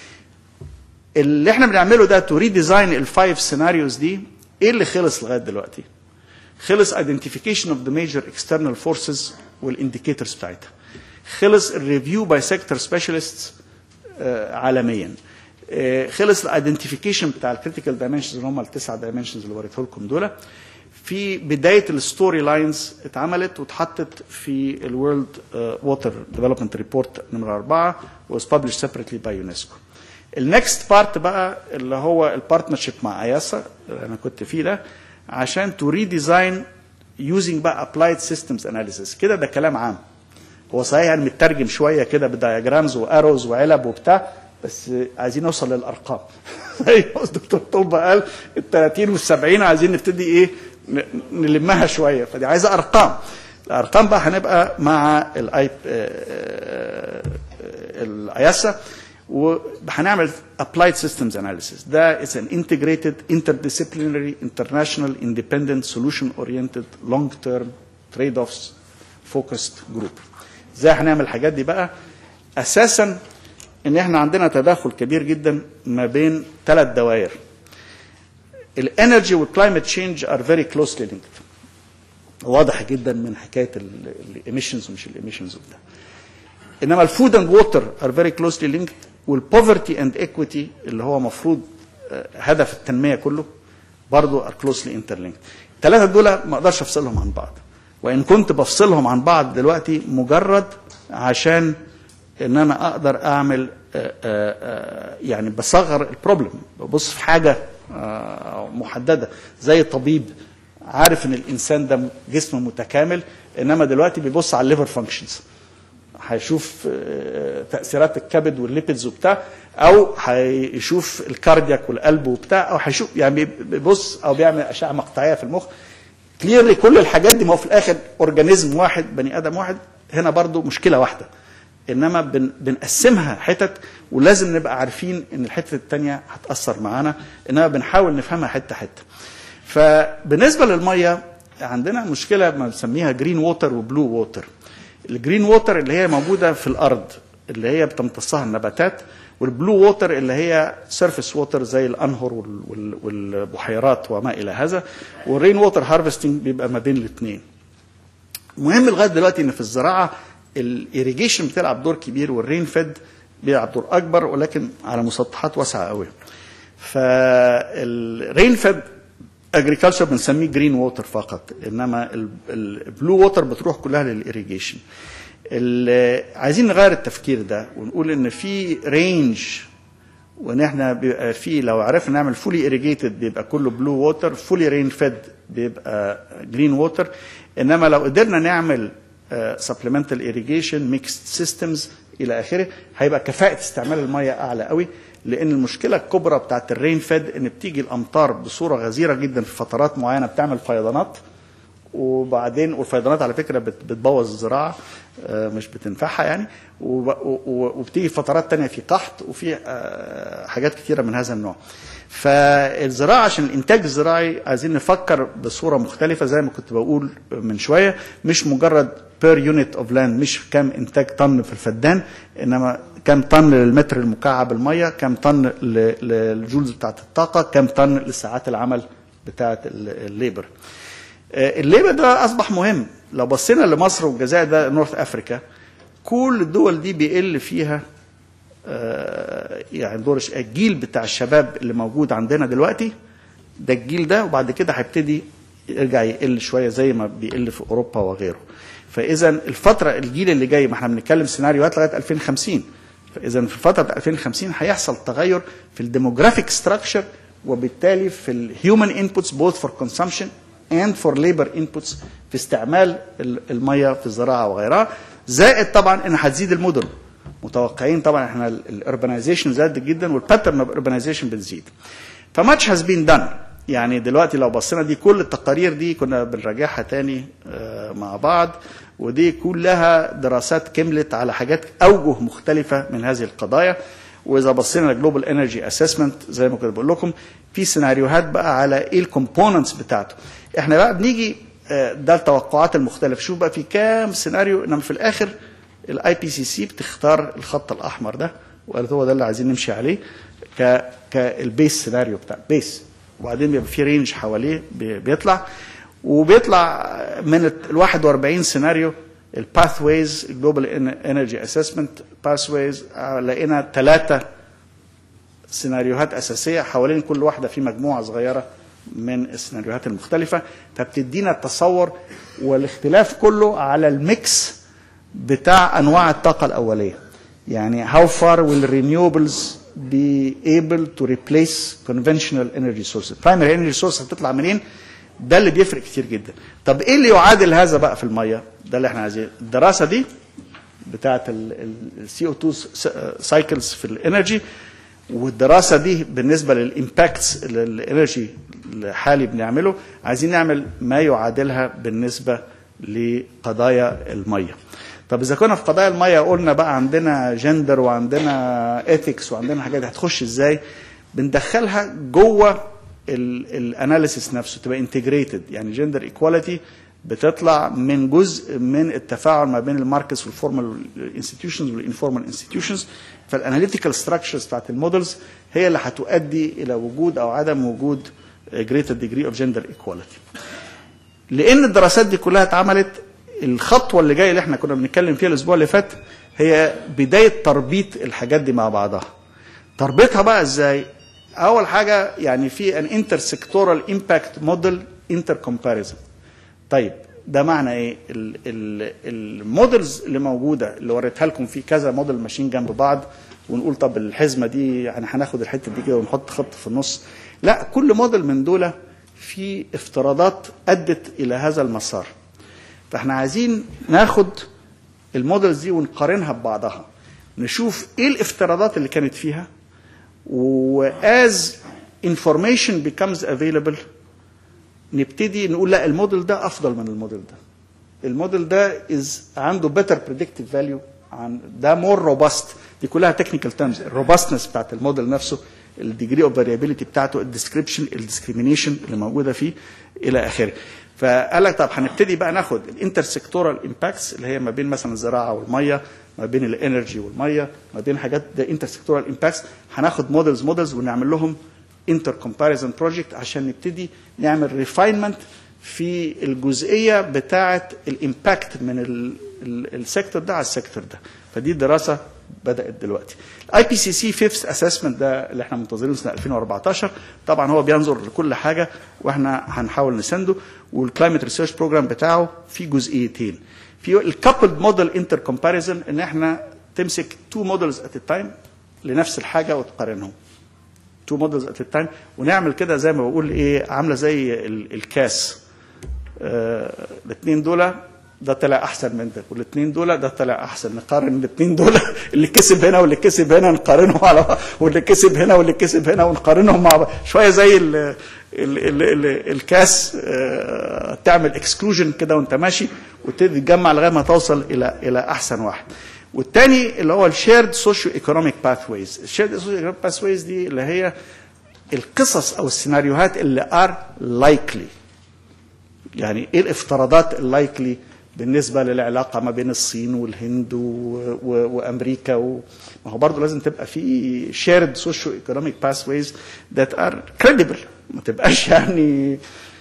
اللي احنا بنعمله ده تو ريديزاين الفايف سيناريوز دي ايه اللي خلص لغايه دلوقتي؟ خلص identification of the major external forces والانديكيتورز بتاعتها. خلص الريفيو باي سيكتور سبيشالستس عالميا. آه، خلص الايدنتيفيكيشن بتاع الكريتيكال دايمنشنز اللي هم التسع دايمنشنز اللي وريته لكم دول. في بدايه الستوري لاينز اتعملت واتحطت في الورلد ووتر ديفلوبمنت ريبورت نمره اربعه was published separately by UNESCO. النكست بارت بقى اللي هو البارتنرشيب مع اياسا اللي انا كنت فيه ده عشان تو ريديزاين يوزنج بقى ابلايد سيستمز اناليسيس كده ده كلام عام هو صحيح يعني مترجم شويه كده بدياجرامز واروز وعلب وبتاع بس عايزين نوصل للارقام زي ما الدكتور طلبه قال ال 30 وال 70 عايزين نبتدي ايه ن- نلمها شويه فدي عايزه ارقام الارقام بقى هنبقى مع الاي الاياسا وهنعمل applied systems analysis ده is an integrated interdisciplinary international independent solution oriented long term trade-offs focused group ازاي هنعمل الحاجات دي بقى اساسا ان احنا عندنا تداخل كبير جدا ما بين ثلاث دوائر الانرجي والكلايمت تشينج ار فيري كلوزلي لينكد واضح جدا من حكايه الايميشنز ومش الايميشنز وبتاع انما الفود اند ووتر ار فيري كلوزلي لينكد والبوفرتي اند ايكويتي اللي هو مفروض آه، هدف التنميه كله برضه ار كلوزلي انترلينكد الثلاثه دول ما اقدرش افصلهم عن بعض وان كنت بفصلهم عن بعض دلوقتي مجرد عشان ان انا اقدر اعمل آه، آه، آه، يعني بصغر البروبلم ببص في حاجه آه، محدده زي طبيب عارف ان الانسان ده جسم متكامل انما دلوقتي بيبص على الليفر فانكشنز هيشوف آه، تاثيرات الكبد والليبيدز وبتاع او هيشوف الكاردياك والقلب وبتاع او هيشوف يعني بيبص او بيعمل اشعه مقطعيه في المخ كليرلي كل الحاجات دي ما هو في الاخر اورجانيزم واحد بني ادم واحد هنا برضو مشكله واحده انما بن بنقسمها حتت ولازم نبقى عارفين ان الحته الثانيه هتاثر معانا انما بنحاول نفهمها حته حته فبالنسبه للميه عندنا مشكله ما بنسميها جرين ووتر وبلو ووتر الجرين ووتر اللي هي موجوده في الارض اللي هي بتمتصها النباتات والبلو ووتر اللي هي سيرفيس ووتر زي الانهر وال- وال- والبحيرات وما الى هذا والرين ووتر هارفستنج بيبقى ما بين الاثنين مهم لغايه دلوقتي ان في الزراعه الايريجيشن بتلعب دور كبير والرين فيد بيلعب دور اكبر ولكن على مسطحات واسعه قوي فالرين فيد اجريكلتشر بنسميه جرين ووتر فقط انما البلو ووتر بتروح كلها للايريجيشن ال- عايزين نغير التفكير ده ونقول ان في رينج وان احنا بيبقى في لو عرفنا نعمل فولي irrigated بيبقى كله بلو ووتر فولي رين فيد بيبقى جرين ووتر انما لو قدرنا نعمل سبلمنتال irrigation ميكست سيستمز الى اخره هيبقى كفاءه استعمال الميه اعلى قوي لان المشكله الكبرى بتاعت الرين فيد ان بتيجي الامطار بصوره غزيره جدا في فترات معينه بتعمل فيضانات وبعدين والفيضانات على فكره بت- بتبوظ الزراعه آه، مش بتنفعها يعني وب- و- و- وبتيجي فترات تانية في قحط وفي آه، حاجات كتيره من هذا النوع فالزراعه عشان الانتاج الزراعي عايزين نفكر بصوره مختلفه زي ما كنت بقول من شويه مش مجرد بير يونت اوف لاند مش كام انتاج طن في الفدان انما كام طن للمتر المكعب الميه كام طن ل- للجولز بتاعت الطاقه كام طن لساعات العمل بتاعت ال- الليبر آه، الليبر ده اصبح مهم لو بصينا لمصر والجزائر ده نورث افريكا كل الدول دي بيقل فيها آه، يعني دور الش- الجيل بتاع الشباب اللي موجود عندنا دلوقتي ده الجيل ده وبعد كده هيبتدي يرجع يقل شويه زي ما بيقل في اوروبا وغيره فاذا الفتره الجيل اللي جاي ما احنا بنتكلم سيناريوهات لغايه 2050 فاذا في فتره 2050 هيحصل تغير في الديموغرافيك ستراكشر وبالتالي في الهيومن انبوتس بوث فور كونسامشن اند فور ليبر انبوتس في استعمال ال- الميه في الزراعه وغيرها زائد طبعا ان هتزيد المدن متوقعين طبعا احنا الاربنايزيشن زاد جدا والباترن اوف urbanization بتزيد فماتش هاز بين دان يعني دلوقتي لو بصينا دي كل التقارير دي كنا بنراجعها تاني آه، مع بعض ودي كلها دراسات كملت على حاجات اوجه مختلفه من هذه القضايا واذا بصينا لجلوبال انرجي اسسمنت زي ما كنت بقول لكم في سيناريوهات بقى على ايه الكومبوننتس بتاعته احنا بقى بنيجي آه، ده التوقعات المختلفه شوف بقى في كام سيناريو انما في الاخر الاي بي سي سي بتختار الخط الاحمر ده وقالت هو ده اللي عايزين نمشي عليه ك كالبيس سيناريو بتاع بيس وبعدين بيبقى في رينج حواليه بي- بيطلع وبيطلع من ال 41 سيناريو الباث ويز الجلوبال انرجي اسسمنت باث ويز لقينا ثلاثه سيناريوهات اساسيه حوالين كل واحده في مجموعه صغيره من السيناريوهات المختلفه فبتدينا التصور والاختلاف كله على الميكس بتاع انواع الطاقه الاوليه يعني how far will renewables be able to replace conventional energy sources primary energy source هتطلع منين ده اللي بيفرق كتير جدا طب ايه اللي يعادل هذا بقى في الميه ده اللي احنا عايزينه الدراسه دي بتاعه السي او 2 سايكلز في الانرجي والدراسه دي بالنسبه للامباكتس الانرجي الحالي بنعمله عايزين نعمل ما يعادلها بالنسبه لقضايا الميه طب اذا كنا في قضايا الميه قلنا بقى عندنا جندر وعندنا ايثكس وعندنا حاجات هتخش ازاي بندخلها جوه الاناليسيس نفسه تبقى انتجريتد يعني جندر ايكواليتي بتطلع من جزء من التفاعل ما بين الماركتس والفورمال انستتيوشنز والانفورمال انستتيوشنز فالاناليتيكال ستراكشرز بتاعت المودلز هي اللي هتؤدي الى وجود او عدم وجود greater degree of gender equality. لان الدراسات دي كلها اتعملت الخطوه اللي جايه اللي احنا كنا بنتكلم فيها الاسبوع اللي فات هي بدايه تربيط الحاجات دي مع بعضها. تربيطها بقى ازاي؟ اول حاجه يعني في ان انتر سيكتورال امباكت موديل انتر كومباريزن. طيب ده معنى ايه؟ المودلز اللي موجوده اللي وريتها لكم في كذا موديل ماشيين جنب بعض ونقول طب الحزمه دي يعني هناخد الحته دي كده ونحط خط في النص. لا كل موديل من دول في افتراضات ادت الى هذا المسار. فاحنا عايزين ناخد المودلز دي ونقارنها ببعضها. نشوف ايه الافتراضات اللي كانت فيها واز information becomes available نبتدي نقول لا الموديل ده افضل من الموديل ده الموديل ده از عنده better predictive value عن ده مور روباست دي كلها تكنيكال تيرمز الروباستنس بتاعت الموديل نفسه الديجري اوف فاريابيليتي بتاعته الديسكريبشن الديسكريميشن اللي موجوده فيه الى اخره فقال لك طب هنبتدي بقى ناخد الانترسكتورال امباكتس اللي هي ما بين مثلا الزراعه والميه ما بين الانرجي والميه ما بين حاجات ده انتر سيكتورال امباكتس هناخد مودلز مودلز ونعمل لهم انتر كومباريزن بروجكت عشان نبتدي نعمل ريفاينمنت في الجزئيه بتاعه الامباكت من ال- ال- السيكتور ده على السيكتور ده فدي دراسه بدات دلوقتي الاي بي سي سي فيفث اسسمنت ده اللي احنا منتظرينه سنه 2014 طبعا هو بينظر لكل حاجه واحنا هنحاول نسنده والكلايمت ريسيرش بروجرام بتاعه في جزئيتين في الكابلد موديل انتر كومباريزن ان احنا تمسك تو موديلز ات تايم لنفس الحاجه وتقارنهم تو موديلز ات تايم ونعمل كده زي ما بقول ايه عامله زي ال- الكاس آه الاثنين دول ده طلع احسن من ده والاثنين دول ده طلع احسن نقارن الاثنين دول اللي كسب هنا واللي كسب هنا نقارنهم على بعض واللي كسب هنا واللي كسب هنا ونقارنهم مع بعض شويه زي ال ال ال ال الكاس آه، تعمل اكسكلوجن كده وانت ماشي وتبتدي تجمع لغايه ما توصل الى الى احسن واحد والتاني اللي هو الشيرد سوشيو ايكونوميك باثويز الشيرد سوشيو ايكونوميك باثويز دي اللي هي القصص او السيناريوهات اللي ار لايكلي يعني ايه الافتراضات اللايكلي بالنسبه للعلاقه ما بين الصين والهند و... و... وامريكا و... ما هو برضه لازم تبقى في شيرد سوشيو ايكونوميك باثويز ذات ار كريديبل ما تبقاش يعني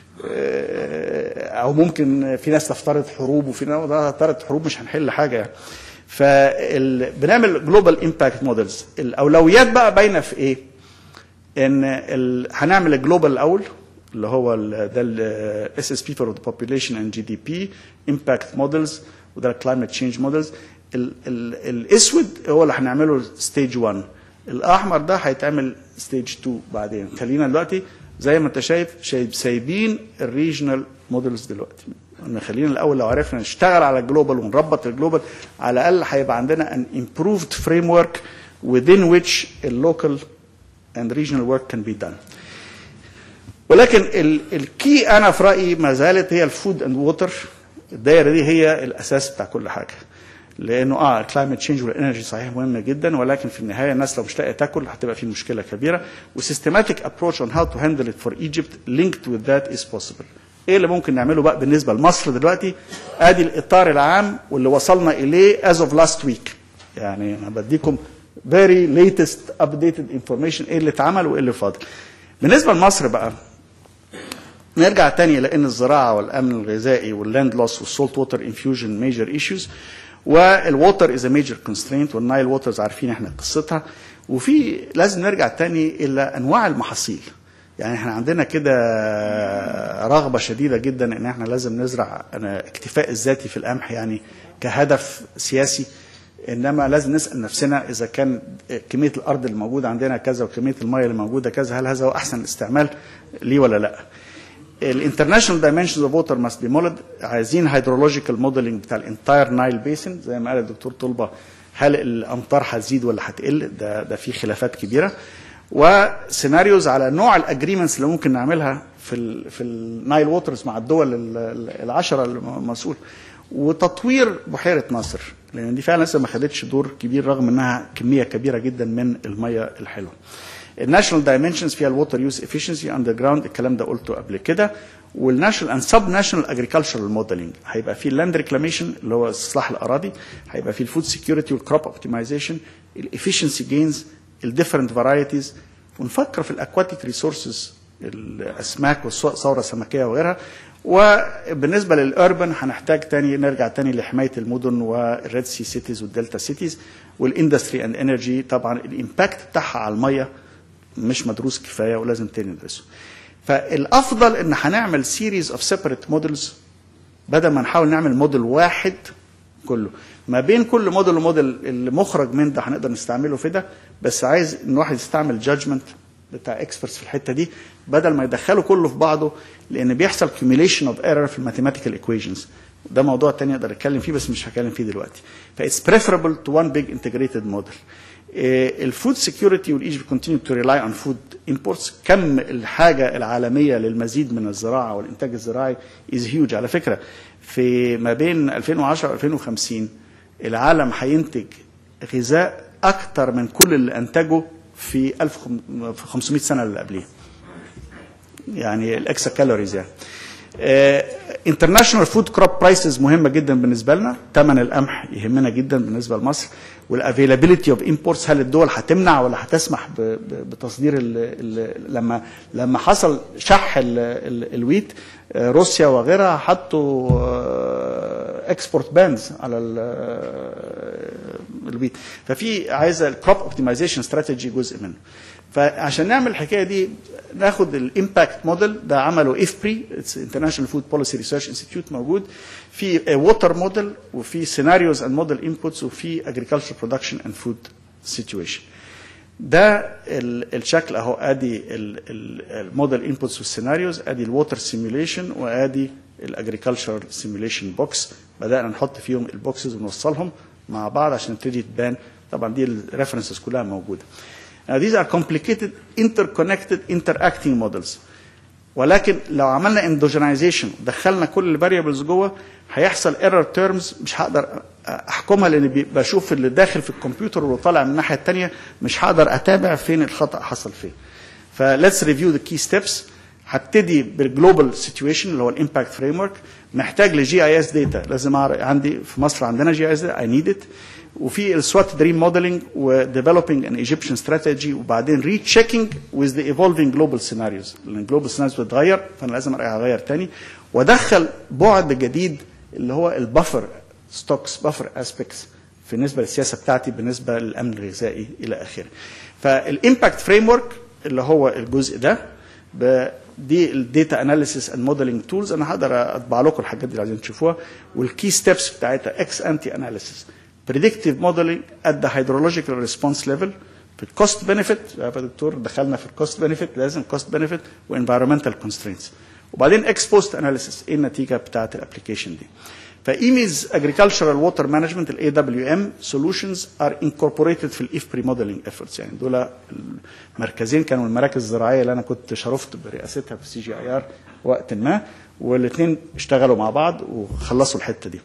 آه، او ممكن في ناس تفترض حروب وفي ناس تفترض حروب مش هنحل حاجه يعني. فبنعمل جلوبال امباكت مودلز الاولويات بقى باينه في ايه؟ ان ال... هنعمل الجلوبال الاول اللي هو ال ده الاس اس بي فور ذا population اند جي دي بي امباكت مودلز وده الكلايمت تشينج مودلز الاسود هو اللي هنعمله ستيج 1 الاحمر ده هيتعمل ستيج 2 بعدين خلينا دلوقتي زي ما انت شايف شايف سايبين الريجنال مودلز دلوقتي إن خلينا الاول لو عرفنا نشتغل على الجلوبال ونربط الجلوبال على الاقل هيبقى عندنا ان improved framework within which اللوكال and regional work can be done. ولكن الكي انا في رايي ما زالت هي الفود اند ووتر الدايره دي هي الاساس بتاع كل حاجه لانه اه الكلايمت تشينج والانرجي صحيح مهمه جدا ولكن في النهايه الناس لو مش لاقيه تاكل هتبقى في مشكله كبيره وسيستماتيك ابروش اون هاو تو هاندل ات فور ايجيبت linked with that is possible ايه اللي ممكن نعمله بقى بالنسبه لمصر دلوقتي ادي الاطار العام واللي وصلنا اليه as of last week يعني انا بديكم very latest updated information ايه اللي اتعمل وايه اللي فاضل بالنسبه لمصر بقى نرجع تاني لان الزراعه والامن الغذائي واللاند لوس والسولت ووتر انفيوجن ميجر ايشوز والووتر از ميجر كونسترينت والنايل ووترز عارفين احنا قصتها وفي لازم نرجع تاني الى انواع المحاصيل يعني احنا عندنا كده رغبه شديده جدا ان احنا لازم نزرع اكتفاء الذاتي في القمح يعني كهدف سياسي انما لازم نسال نفسنا اذا كان كميه الارض اللي موجوده عندنا كذا وكميه الميه اللي موجوده كذا هل هذا هو احسن استعمال ليه ولا لا؟ الانترناشونال دايمنشنز اوف ووتر ماست بي مولد عايزين هيدرولوجيكال موديلنج بتاع الانتاير نايل بيسن زي ما قال الدكتور طلبه هل الامطار هتزيد ولا هتقل ده ده في خلافات كبيره وسيناريوز على نوع الاجريمنتس اللي ممكن نعملها في ال في النايل ووترز مع الدول العشره المسؤول وتطوير بحيره ناصر لان دي فعلا لسه ما خدتش دور كبير رغم انها كميه كبيره جدا من الميه الحلوه. الناشونال دايمنشنز فيها الووتر يوز افشنسي اندر جراوند الكلام ده قلته قبل كده والناشونال اند سب ناشونال اجريكلتشرال موديلنج هيبقى فيه اللاند ريكلاميشن اللي هو استصلاح الاراضي هيبقى فيه الفود سكيورتي والكروب اوبتمايزيشن الافشنسي جينز الديفرنت فرايتيز ونفكر في الاكواتيك ريسورسز الاسماك والثوره السمكيه وغيرها وبالنسبه للاربن هنحتاج تاني نرجع تاني لحمايه المدن والريد سي سيتيز والدلتا سيتيز والاندستري اند انرجي طبعا الامباكت بتاعها على الميه مش مدروس كفايه ولازم تاني ندرسه. فالافضل ان هنعمل سيريز اوف سيبريت موديلز بدل ما نحاول نعمل موديل واحد كله ما بين كل موديل وموديل اللي مخرج من ده هنقدر نستعمله في ده بس عايز ان واحد يستعمل جادجمنت بتاع اكسبرتس في الحته دي بدل ما يدخلوا كله في بعضه لان بيحصل كيوميليشن اوف ايرور في الماثيماتيكال ايكويشنز ده موضوع تاني اقدر اتكلم فيه بس مش هتكلم فيه دلوقتي فايتس بريفربل تو وان بيج انتجريتد موديل الفود سكيورتي والايجيبت كونتينيو تو ريلاي اون فود امبورتس كم الحاجه العالميه للمزيد من الزراعه والانتاج الزراعي از هيوج على فكره في ما بين 2010 و 2050 العالم هينتج غذاء اكتر من كل اللي انتجه في 1500 سنه اللي قبليها يعني الاكسا كالوريز يعني انترناشونال فود كروب برايسز مهمه جدا بالنسبه لنا ثمن القمح يهمنا جدا بالنسبه لمصر والافيلابيلتي اوف امبورتس هل الدول هتمنع ولا هتسمح ب- ب- بتصدير ال ال لما لما حصل شح ال ال الويت آه، روسيا وغيرها حطوا اكسبورت بانز على ال- آه، الويت ففي عايزه الكروب اوبتمايزيشن استراتيجي جزء منه فعشان نعمل الحكايه دي ناخد الامباكت موديل ده عمله افبري انترناشونال فود بوليسي ريسيرش انستيتيوت موجود في ووتر موديل وفي سيناريوز اند موديل انبوتس وفي اجريكلتشر برودكشن اند فود سيتويشن ده ال- الشكل اهو ادي الموديل انبوتس والسيناريوز ادي الووتر سيميوليشن وادي الاجريكلتشر سيميوليشن بوكس بدانا نحط فيهم البوكسز ونوصلهم مع بعض عشان تبتدي تبان طبعا دي الريفرنسز كلها موجوده Now these are complicated interconnected interacting models ولكن لو عملنا اندوجينايزيشن دخلنا كل الفاريبلز جوه هيحصل ايرور تيرمز مش هقدر احكمها لان بي- بشوف اللي داخل في الكمبيوتر واللي من الناحيه الثانيه مش هقدر اتابع فين الخطا حصل فين فليتس ريفيو ذا كي ستيبس هبتدي بالجلوبال سيتويشن اللي هو الامباكت فريم ورك محتاج لجي اي اس داتا لازم اعرف عندي في مصر عندنا جي اي اس اي نيد ات وفي السوات دريم موديلنج وديفلوبينج ان ايجيبشن استراتيجي وبعدين ري تشيكينج وذ ذا ايفولفينج جلوبال سيناريوز لان الجلوبال سيناريوز بتتغير فانا لازم ارجع اغير تاني وادخل بعد جديد اللي هو البفر ستوكس بفر اسبيكتس بالنسبه للسياسه بتاعتي بالنسبه للامن الغذائي الى اخره فالامباكت فريم ورك اللي هو الجزء ده ب- دي الداتا اناليسيس اند موديلنج تولز انا هقدر اطبع لكم الحاجات دي اللي عايزين تشوفوها والكي ستيبس بتاعتها اكس انتي اناليسيس بريدكتيف موديلنج ات ذا هيدرولوجيكال ريسبونس ليفل في الكوست بنفيت يا دكتور دخلنا في الكوست بنفيت لازم كوست بنفيت وانفيرمنتال كونسترينتس وبعدين اكس بوست اناليسيس ايه النتيجه بتاعت الابلكيشن دي فايميز اجريكلتشرال ووتر مانجمنت الاي دبليو ام سولوشنز ار انكوربوريتد في الافبري موديلنج efforts يعني دول المركزين كانوا المراكز الزراعيه اللي انا كنت شرفت برئاستها في السي جي اي ار وقت ما والاثنين اشتغلوا مع بعض وخلصوا الحته دي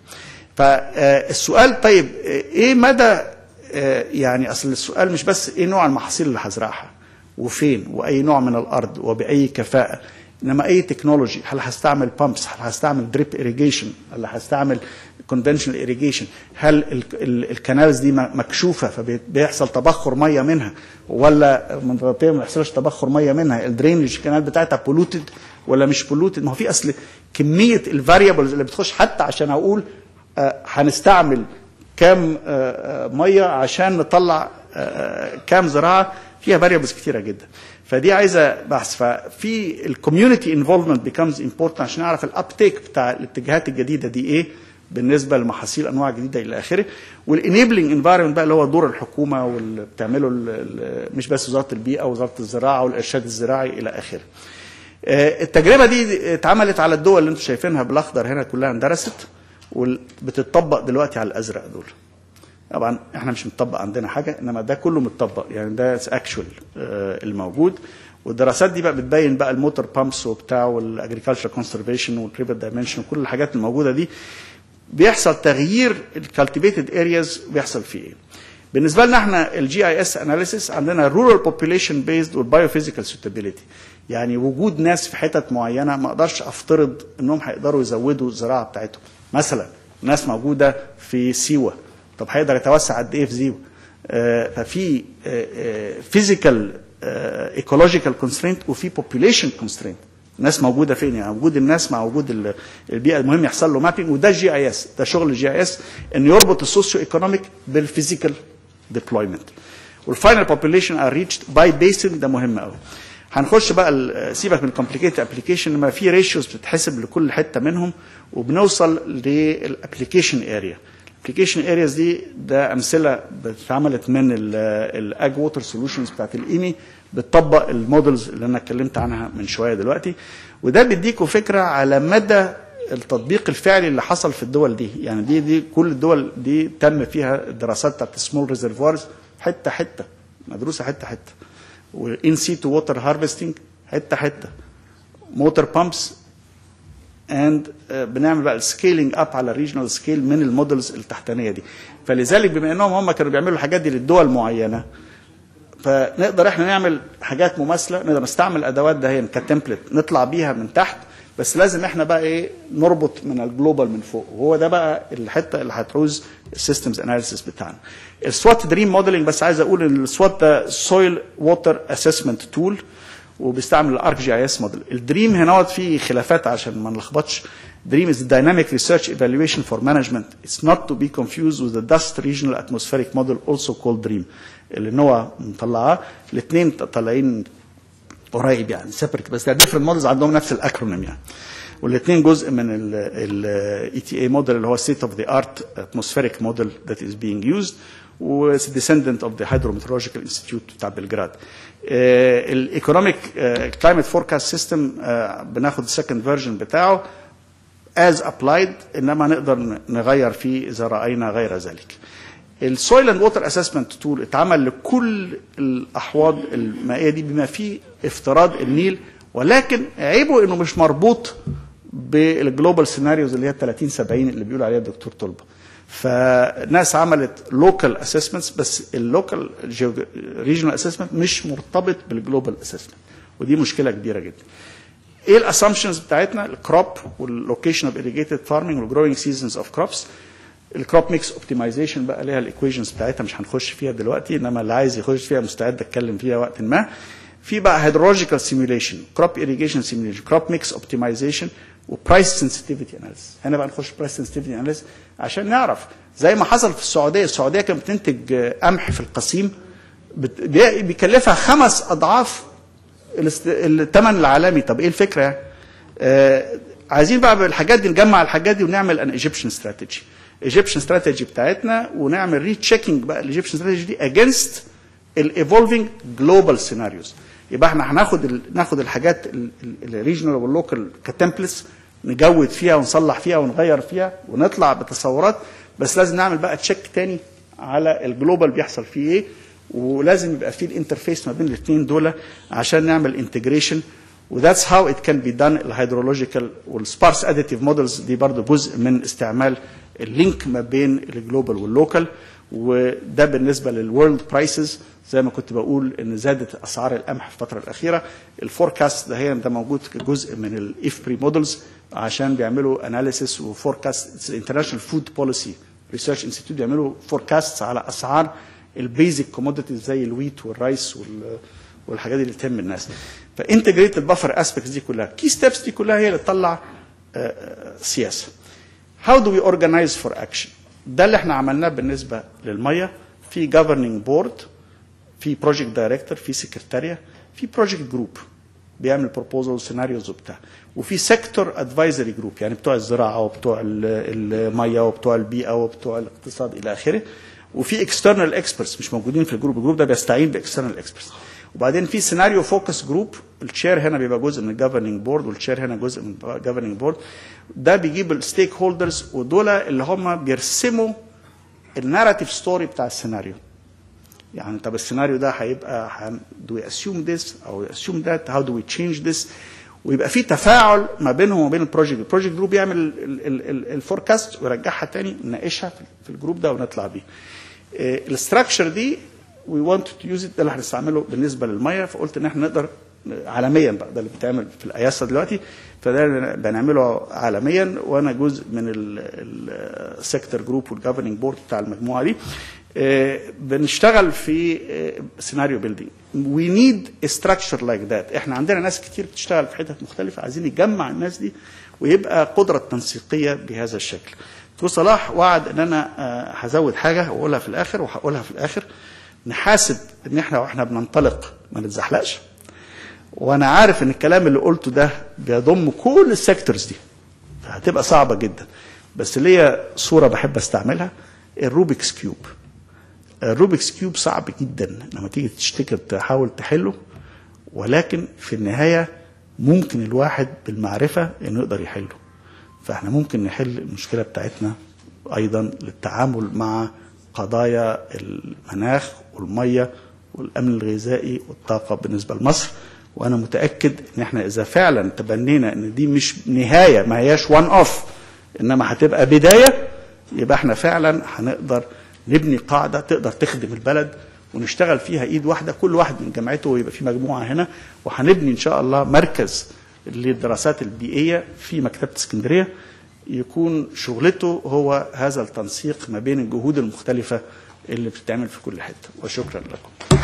فالسؤال طيب ايه مدى آه، يعني اصل السؤال مش بس ايه نوع المحاصيل اللي هزرعها وفين واي نوع من الارض وباي كفاءه انما اي تكنولوجي هل هستعمل بامبس هل هستعمل دريب irrigation هل هستعمل conventional irrigation هل ال- ال- الكنالز دي م- مكشوفه فبيحصل تبخر ميه منها ولا متغطيه ما بيحصلش تبخر ميه منها الدرينج كانال بتاعتها بولوتد ولا مش بولوتد ما هو في اصل كميه الفاريبلز اللي بتخش حتى عشان اقول آه، هنستعمل كام آه، آه، ميه عشان نطلع آه، كام زراعه فيها فاريبلز كتيره جدا فدي عايزه بحث ففي الكوميونتي انفولفمنت بيكمز امبورتنت عشان نعرف الابتيك بتاع الاتجاهات الجديده دي ايه بالنسبه لمحاصيل انواع جديده الى اخره والانيبلنج انفايرمنت بقى اللي هو دور الحكومه واللي بتعمله ال- ال- مش بس وزاره البيئه ووزاره الزراعه والارشاد الزراعي الى اخره. آه، التجربه دي اتعملت على الدول اللي انتم شايفينها بالاخضر هنا كلها اندرست وبتطبق دلوقتي على الازرق دول. طبعا احنا مش مطبق عندنا حاجه انما ده كله متطبق يعني ده اكشوال الموجود والدراسات دي بقى بتبين بقى الموتور بامبس وبتاع والاجريكلتشر كونسرفيشن والريفر دايمنشن وكل الحاجات الموجوده دي بيحصل تغيير الكالتيفيتد ارياز بيحصل فيه ايه بالنسبه لنا احنا الجي اي اس اناليسيس عندنا رورال بوبيليشن بيزد والبايوفيزيكال سوتابيليتي يعني وجود ناس في حتت معينه ما اقدرش افترض انهم هيقدروا يزودوا الزراعه بتاعتهم مثلا ناس موجوده في سيوه طب هيقدر يتوسع قد ايه في سيوه آه، ففي فيزيكال ايكولوجيكال كونسترينت وفي بوبيليشن كونسترينت ناس موجوده فين يعني وجود الناس مع وجود ال- البيئه المهم يحصل له مابينج وده الجي اي اس ده شغل الجي اي اس انه يربط السوسيو ايكونوميك بالفيزيكال ديبلويمنت والفاينل بوبيليشن ار ريتشد باي بيسن ده مهم قوي هنخش بقى ال- سيبك من الكومبليكيتد ابلكيشن لما في ريشيوز بتتحسب لكل حته منهم وبنوصل للابلكيشن اريا الابلكيشن ارياز دي ده امثله اتعملت من الاج ووتر سولوشنز بتاعت الايمي بتطبق المودلز اللي انا اتكلمت عنها من شويه دلوقتي وده بيديكوا فكره على مدى التطبيق الفعلي اللي حصل في الدول دي يعني دي دي كل الدول دي تم فيها الدراسات بتاعت السمول ريزرفوارز حته حته مدروسه حته حته وان سيتو ووتر هارفستنج حته حته موتور بامبس اند بنعمل بقى السكيلينج اب على الريجنال سكيل من المودلز التحتانيه دي فلذلك بما انهم هم كانوا بيعملوا الحاجات دي للدول معينه فنقدر احنا نعمل حاجات مماثله نقدر نستعمل الادوات ده هي كتمبلت نطلع بيها من تحت بس لازم احنا بقى ايه نربط من الجلوبال من فوق وهو ده بقى الحته اللي هتعوز السيستمز اناليسيس بتاعنا السوات دريم موديلنج بس عايز اقول ان السوات ده سويل ووتر اسسمنت تول وبيستعمل الارك جي اي اس موديل الدريم هنا فيه خلافات عشان ما نلخبطش دريم is a dynamic research evaluation for management it's not to be confused with the dust regional atmospheric model also called dream اللي نوع مطلعاه الاثنين طالعين قريب يعني سيبريت بس ديفرنت مودلز عندهم نفس الاكرونيم يعني والاثنين جزء من الاي تي اي موديل اللي هو ستيت اوف ذا ارت اتموسفيريك موديل ذات از بينج يوزد وديسندنت اوف ذا هيدرومترولوجيكال انستيتيوت بتاع بلجراد الايكونوميك كلايمت فوركاست سيستم بناخد السكند فيرجن بتاعه از ابلايد انما نقدر نغير فيه اذا راينا غير ذلك السويل اند ووتر اسسمنت تول اتعمل لكل الاحواض المائيه دي بما فيه افتراض النيل ولكن عيبه انه مش مربوط بالجلوبال سيناريوز اللي هي 30 70 اللي بيقول عليها الدكتور طلبه فناس عملت لوكال اسسمنتس بس اللوكال ريجنال اسسمنت مش مرتبط بالجلوبال اسسمنت ودي مشكله كبيره جدا ايه الاسامبشنز بتاعتنا الكروب واللوكيشن اوف irrigated فارمنج والجروينج سيزونز اوف كروبس الكروب ميكس اوبتمايزيشن بقى ليها الايكويشنز بتاعتها مش هنخش فيها دلوقتي انما اللي عايز يخش فيها مستعد اتكلم فيها وقت ما في بقى هيدرولوجيكال سيميوليشن كروب irrigation سيميوليشن كروب ميكس اوبتمايزيشن وبرايس سنسيتيفيتي اناليسيس هنا بقى نخش برايس سنسيتيفيتي اناليسيس عشان نعرف زي ما حصل في السعوديه السعوديه كانت بتنتج قمح في القصيم بيكلفها خمس اضعاف الثمن العالمي طب ايه الفكره يعني؟ آه عايزين بقى بالحاجات دي نجمع الحاجات دي ونعمل ان ايجيبشن استراتيجي ايجيبشن استراتيجي بتاعتنا ونعمل ري تشيكينج بقى الايجيبشن استراتيجي دي اجينست الايفولفينج جلوبال سيناريوز يبقى احنا هناخد ال ناخد الحاجات الريجنال واللوكال كتمبلس نجود فيها ونصلح فيها ونغير فيها ونطلع بتصورات بس لازم نعمل بقى تشيك تاني على الجلوبال بيحصل فيه ايه ولازم يبقى فيه الانترفيس ما بين الاثنين دول عشان نعمل انتجريشن وذاتس هاو ات كان بي دان الهيدرولوجيكال والسبارس اديتيف مودلز دي برضه جزء من استعمال اللينك ما بين الجلوبال واللوكال وده بالنسبه للورلد برايسز زي ما كنت بقول ان زادت اسعار القمح في الفتره الاخيره الفوركاست ده هي ده موجود كجزء من الاف بري مودلز عشان بيعملوا اناليسيس وفوركاست انترناشونال فود بوليسي ريسيرش انستيتيوت بيعملوا فوركاست على اسعار البيزك كوموديتيز زي الويت والرايس والحاجات اللي تهم الناس فانتجريت البفر اسبكتس دي كلها كي ستيبس دي كلها هي اللي تطلع سياسه هاو دو وي اورجنايز فور اكشن ده اللي احنا عملناه بالنسبه للميه في جفرننج بورد في بروجكت دايركتور في سكرتاريا في بروجكت جروب بيعمل بروبوزال سيناريوز وبتاع وفي سيكتور ادفايزري جروب يعني بتوع الزراعه وبتوع الميه وبتوع البيئه وبتوع الاقتصاد الى اخره وفي اكسترنال اكسبرتس مش موجودين في الجروب الجروب ده بيستعين باكسترنال اكسبرتس وبعدين في سيناريو فوكس جروب التشير هنا بيبقى جزء من الجفرننج بورد والتشير هنا جزء من الجفرننج بورد ده بيجيب الستيك هولدرز ودول اللي هم بيرسموا الناراتيف ستوري بتاع السيناريو يعني طب السيناريو ده هيبقى do we assume this او assume that how do we change this ويبقى في تفاعل ما بينهم وبين البروجكت البروجكت جروب يعمل الفوركاست ويرجعها تاني نناقشها في الجروب ده ونطلع بيه الاستراكشر دي وي ونت تو يوز ده اللي هنستعمله بالنسبه للميه فقلت ان احنا نقدر عالميا بقى ده اللي بيتعمل في الاياسه دلوقتي فده بنعمله عالميا وانا جزء من السيكتور جروب والجفرننج بورد بتاع المجموعه دي بنشتغل في سيناريو بيلدينج وي نيد ستراكشر لايك ذات احنا عندنا ناس كتير بتشتغل في حتت مختلفه عايزين نجمع الناس دي ويبقى قدره تنسيقيه بهذا الشكل دكتور صلاح وعد ان انا هزود حاجه واقولها في الاخر وهقولها في الاخر نحاسب ان احنا واحنا بننطلق ما نتزحلقش وانا عارف ان الكلام اللي قلته ده بيضم كل السيكتورز دي فهتبقى صعبه جدا بس ليا صوره بحب استعملها الروبكس كيوب الروبكس كيوب صعب جدا لما تيجي تشتكي تحاول تحله ولكن في النهايه ممكن الواحد بالمعرفه انه يقدر يحله فاحنا ممكن نحل المشكله بتاعتنا ايضا للتعامل مع قضايا المناخ والميه والامن الغذائي والطاقه بالنسبه لمصر وانا متاكد ان احنا اذا فعلا تبنينا ان دي مش نهايه ما هياش وان اوف انما هتبقى بدايه يبقى احنا فعلا هنقدر نبني قاعده تقدر تخدم البلد ونشتغل فيها ايد واحده كل واحد من جامعته ويبقى في مجموعه هنا وهنبني ان شاء الله مركز للدراسات البيئيه في مكتبه اسكندريه يكون شغلته هو هذا التنسيق ما بين الجهود المختلفه اللي بتتعمل في كل حته وشكرا لكم